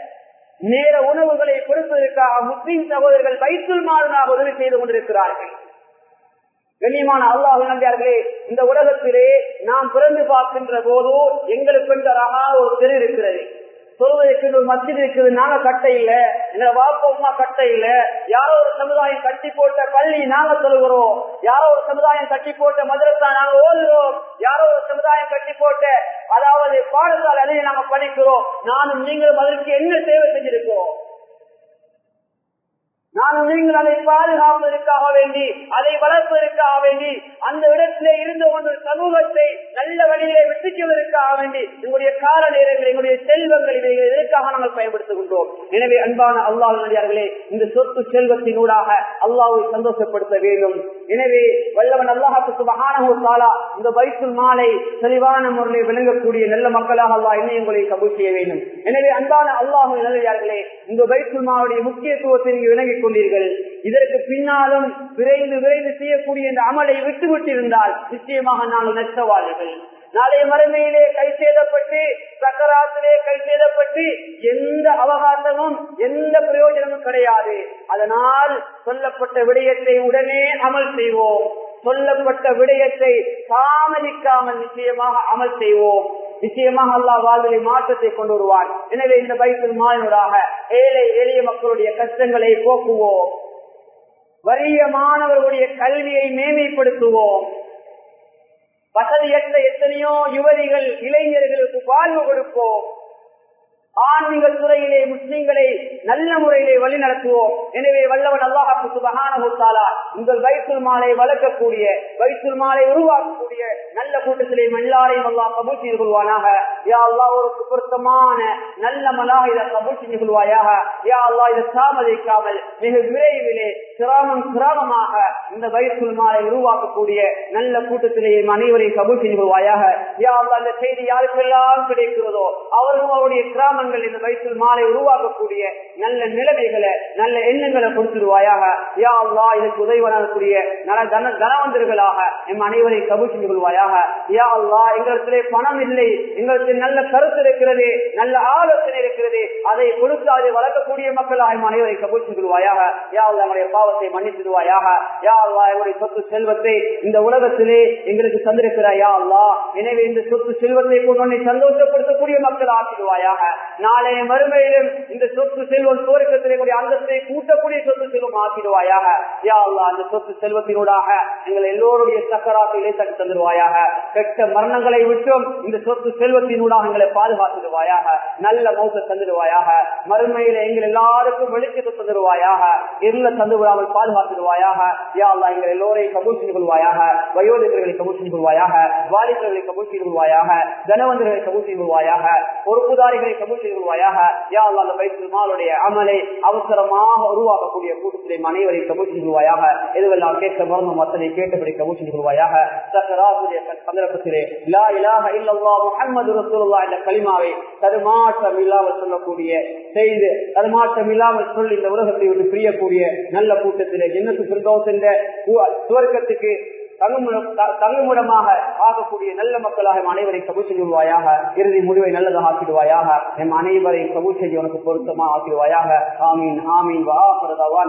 நேர உணவுகளை கொடுப்பதற்காக முஸ்லிம் சகோதரர்கள் வைத்துல் மாதனாக உதவி செய்து கொண்டிருக்கிறார்கள் கண்ணியமான அல்லாஹ் நம்பியார்களே இந்த உலகத்திலே நாம் பிறந்து பார்க்கின்ற போது எங்களுக்கு என்ற அழகான ஒரு தெரு இருக்கிறது சொல்வதற்கு ஒரு மத்தியில் இருக்குது நாங்க கட்ட இல்ல எங்க வாப்பா அம்மா கட்ட இல்ல யாரோ ஒரு சமுதாயம் கட்டி போட்ட பள்ளி நாங்க சொல்கிறோம் யாரோ ஒரு சமுதாயம் கட்டி போட்ட மதுரத்தா நாங்க ஓதுகிறோம் யாரோ ஒரு சமுதாயம் கட்டி போட்ட அதாவது பாடசாலை அதையும் நாங்க படிக்கிறோம் நானும் நீங்களும் அதற்கு என்ன சேவை செஞ்சிருக்கோம் நானும் நீங்கள் அதை பாதுகாப்பதற்காக வேண்டி அதை வளர்ப்பதற்காக வேண்டி அந்த இடத்திலே இருந்து கொண்டு சமூகத்தை நல்ல வழியிலே விட்டு செல்வதற்காக வேண்டி எங்களுடைய கால நேரங்கள் எங்களுடைய செல்வங்கள் இதை எதற்காக நாங்கள் பயன்படுத்துகின்றோம் எனவே அன்பான அல்லாஹ் நடிகார்களே இந்த சொத்து செல்வத்தினூடாக அல்லாவை சந்தோஷப்படுத்த வேண்டும் எனவே வல்லவன் அல்லாஹுக்கு மகானகுத்தாலா இந்த பைத்துல் மாலை தெளிவான முறையில் விளங்கக்கூடிய நல்ல மக்களாக அல்லாஹ் என்னை உங்களை கபூல் செய்ய வேண்டும் எனவே அன்பான அல்லாஹு நல்லதார்களே இந்த பைத்துல் மாவுடைய முக்கியத்துவத்தை நீங்கள் விளங்கிக் கொண்டீர்கள் இதற்கு பின்னாலும் விரைந்து விரைந்து செய்யக்கூடிய இந்த அமலை விட்டு விட்டிருந்தால் நிச்சயமாக நாங்கள் நஷ்டவாளிகள் நாளைய மறுமையிலே கை செய்தப்பட்டு சக்கராத்திலே கை செய்தப்பட்டு எந்த அவகாசமும் எந்த பிரயோஜனமும் கிடையாது அதனால் சொல்லப்பட்ட விடயத்தை உடனே அமல் செய்வோம் சொல்லப்பட்ட விடயத்தை தாமதிக்காமல் நிச்சயமாக அமல் செய்வோம் நிச்சயமாக அல்லா வாழ்விலை மாற்றத்தை கொண்டு வருவான் எனவே இந்த பைப்பில் மாறினராக ஏழை எளிய மக்களுடைய கஷ்டங்களை போக்குவோம் வறிய மாணவர்களுடைய கல்வியை மேன்மைப்படுத்துவோம் வசதியற்ற எத்தனையோ யுவதிகள் இளைஞர்களுக்கு வாழ்வு கொடுப்போம் ஆன்மீக துறையிலே முஸ்லீம்களை நல்ல முறையிலே வழி நடத்துவோம் எனவே வல்லவன் அல்லாஹாக்கு சுபகான உங்கள் வைத்துல் மாலை வளர்க்கக்கூடிய வைத்துல் மாலை உருவாக்கக்கூடிய நல்ல கூட்டத்திலே எல்லாரையும் அல்லா கபூல் செய்து கொள்வானாக யா அல்லா ஒரு பொருத்தமான நல்ல மலாக இதை கபூல் செய்து கொள்வாயாக யா அல்லா இதை தாமதிக்காமல் மிக விரைவிலே சிராமம் சிராமமாக இந்த வைத்துல் மாலை உருவாக்கக்கூடிய நல்ல கூட்டத்திலே அனைவரையும் கபூல் செய்து கொள்வாயாக யா அல்லா இந்த செய்தி யாருக்கெல்லாம் கிடைக்கிறதோ அவர்களும் அவருடைய கிராம கிராமங்கள் இந்த வயசில் மாலை உருவாக்கக்கூடிய நல்ல நிலைமைகளை நல்ல எண்ணங்களை கொடுத்துருவாயாக யா அல்லா இதற்கு உதவிவரக்கூடிய நல்ல தன தனவந்தர்களாக எம் அனைவரை கபு செஞ்சு கொள்வாயாக யா அல்லா எங்களிடத்திலே பணம் இல்லை எங்களுக்கு நல்ல கருத்து இருக்கிறது நல்ல ஆலோசனை இருக்கிறது அதை கொடுத்து அதை வளர்க்கக்கூடிய மக்களாக எம் அனைவரை கபு செஞ்சு கொள்வாயாக யா அல்லா எங்களுடைய பாவத்தை மன்னித்துடுவாயாக யா அல்லா எங்களுடைய சொத்து செல்வத்தை இந்த உலகத்திலே எங்களுக்கு தந்திருக்கிறாய் யா அல்லா எனவே இந்த சொத்து செல்வத்தை கொண்டு சந்தோஷப்படுத்தக்கூடிய மக்கள் ஆக்கிடுவாயாக நாளைய மறுமையிலும் இந்த சொத்து செல்வம் சோரிக்கத்திலே அந்தத்தை கூட்டக்கூடிய சொத்து செல்வம் ஆக்கிடுவாயாக யா அல்லா அந்த சொத்து செல்வத்தினூடாக எங்கள் எல்லோருடைய சக்கராத்தை இலைத்தட்டு தந்துடுவாயாக கெட்ட மரணங்களை விட்டும் இந்த சொத்து செல்வத்தினூடாக எங்களை பாதுகாத்துடுவாயாக நல்ல மௌத்த தந்துடுவாயாக மறுமையில எங்கள் எல்லாருக்கும் வெளிச்சத்தை தந்துடுவாயாக இருள தந்து விடாமல் பாதுகாத்துடுவாயாக யா அல்லா எங்கள் எல்லோரையும் கபூல் செய்து கொள்வாயாக வயோதிகர்களை கபூல் செய்து கொள்வாயாக வாலிபர்களை கபூல் செய்து கொள்வாயாக தனவந்தர்களை கபூல் செய்து கொள்வாயாக பொறுப்புதாரிகளை கபூல் செய்து கொள்வாயாக யா அல்லா அந்த பைசல் மாலுடைய அமலை அவசரமாக உருவாக்கக்கூடிய கூட்டத்திலே அனைவரை கபூல் செய்து கொள்வாயாக எதுவெல்லாம் கேட்க மரணம் அத்தனை கேட்டபடி கபூல் செய்து கொள்வாயாக சக்கராசுடைய சந்தர்ப்பத்திலே லா இலாஹ இல்லல்லா முஹம்மது ரசூலுல்லா என்ற கலிமாவை தருமாற்றம் இல்லாமல் சொல்லக்கூடிய செய்து தருமாற்றம் இல்லாமல் சொல்லி இந்த உலகத்தை விட்டு பிரியக்கூடிய நல்ல கூட்டத்திலே ஜென்னத்து பிரதோஷ் என்ற சுவர்க்கத்துக்கு தங்குமிடமாக ஆகக்கூடிய நல்ல மக்களாக அனைவரை கபூல் செய்வாயாக இறுதி முடிவை நல்லதாக ஆக்கிடுவாயாக எம் அனைவரை கபூல் செய்ய உனக்கு பொருத்தமாக ஆக்கிடுவாயாக ஆமீன் ஆமீன் வா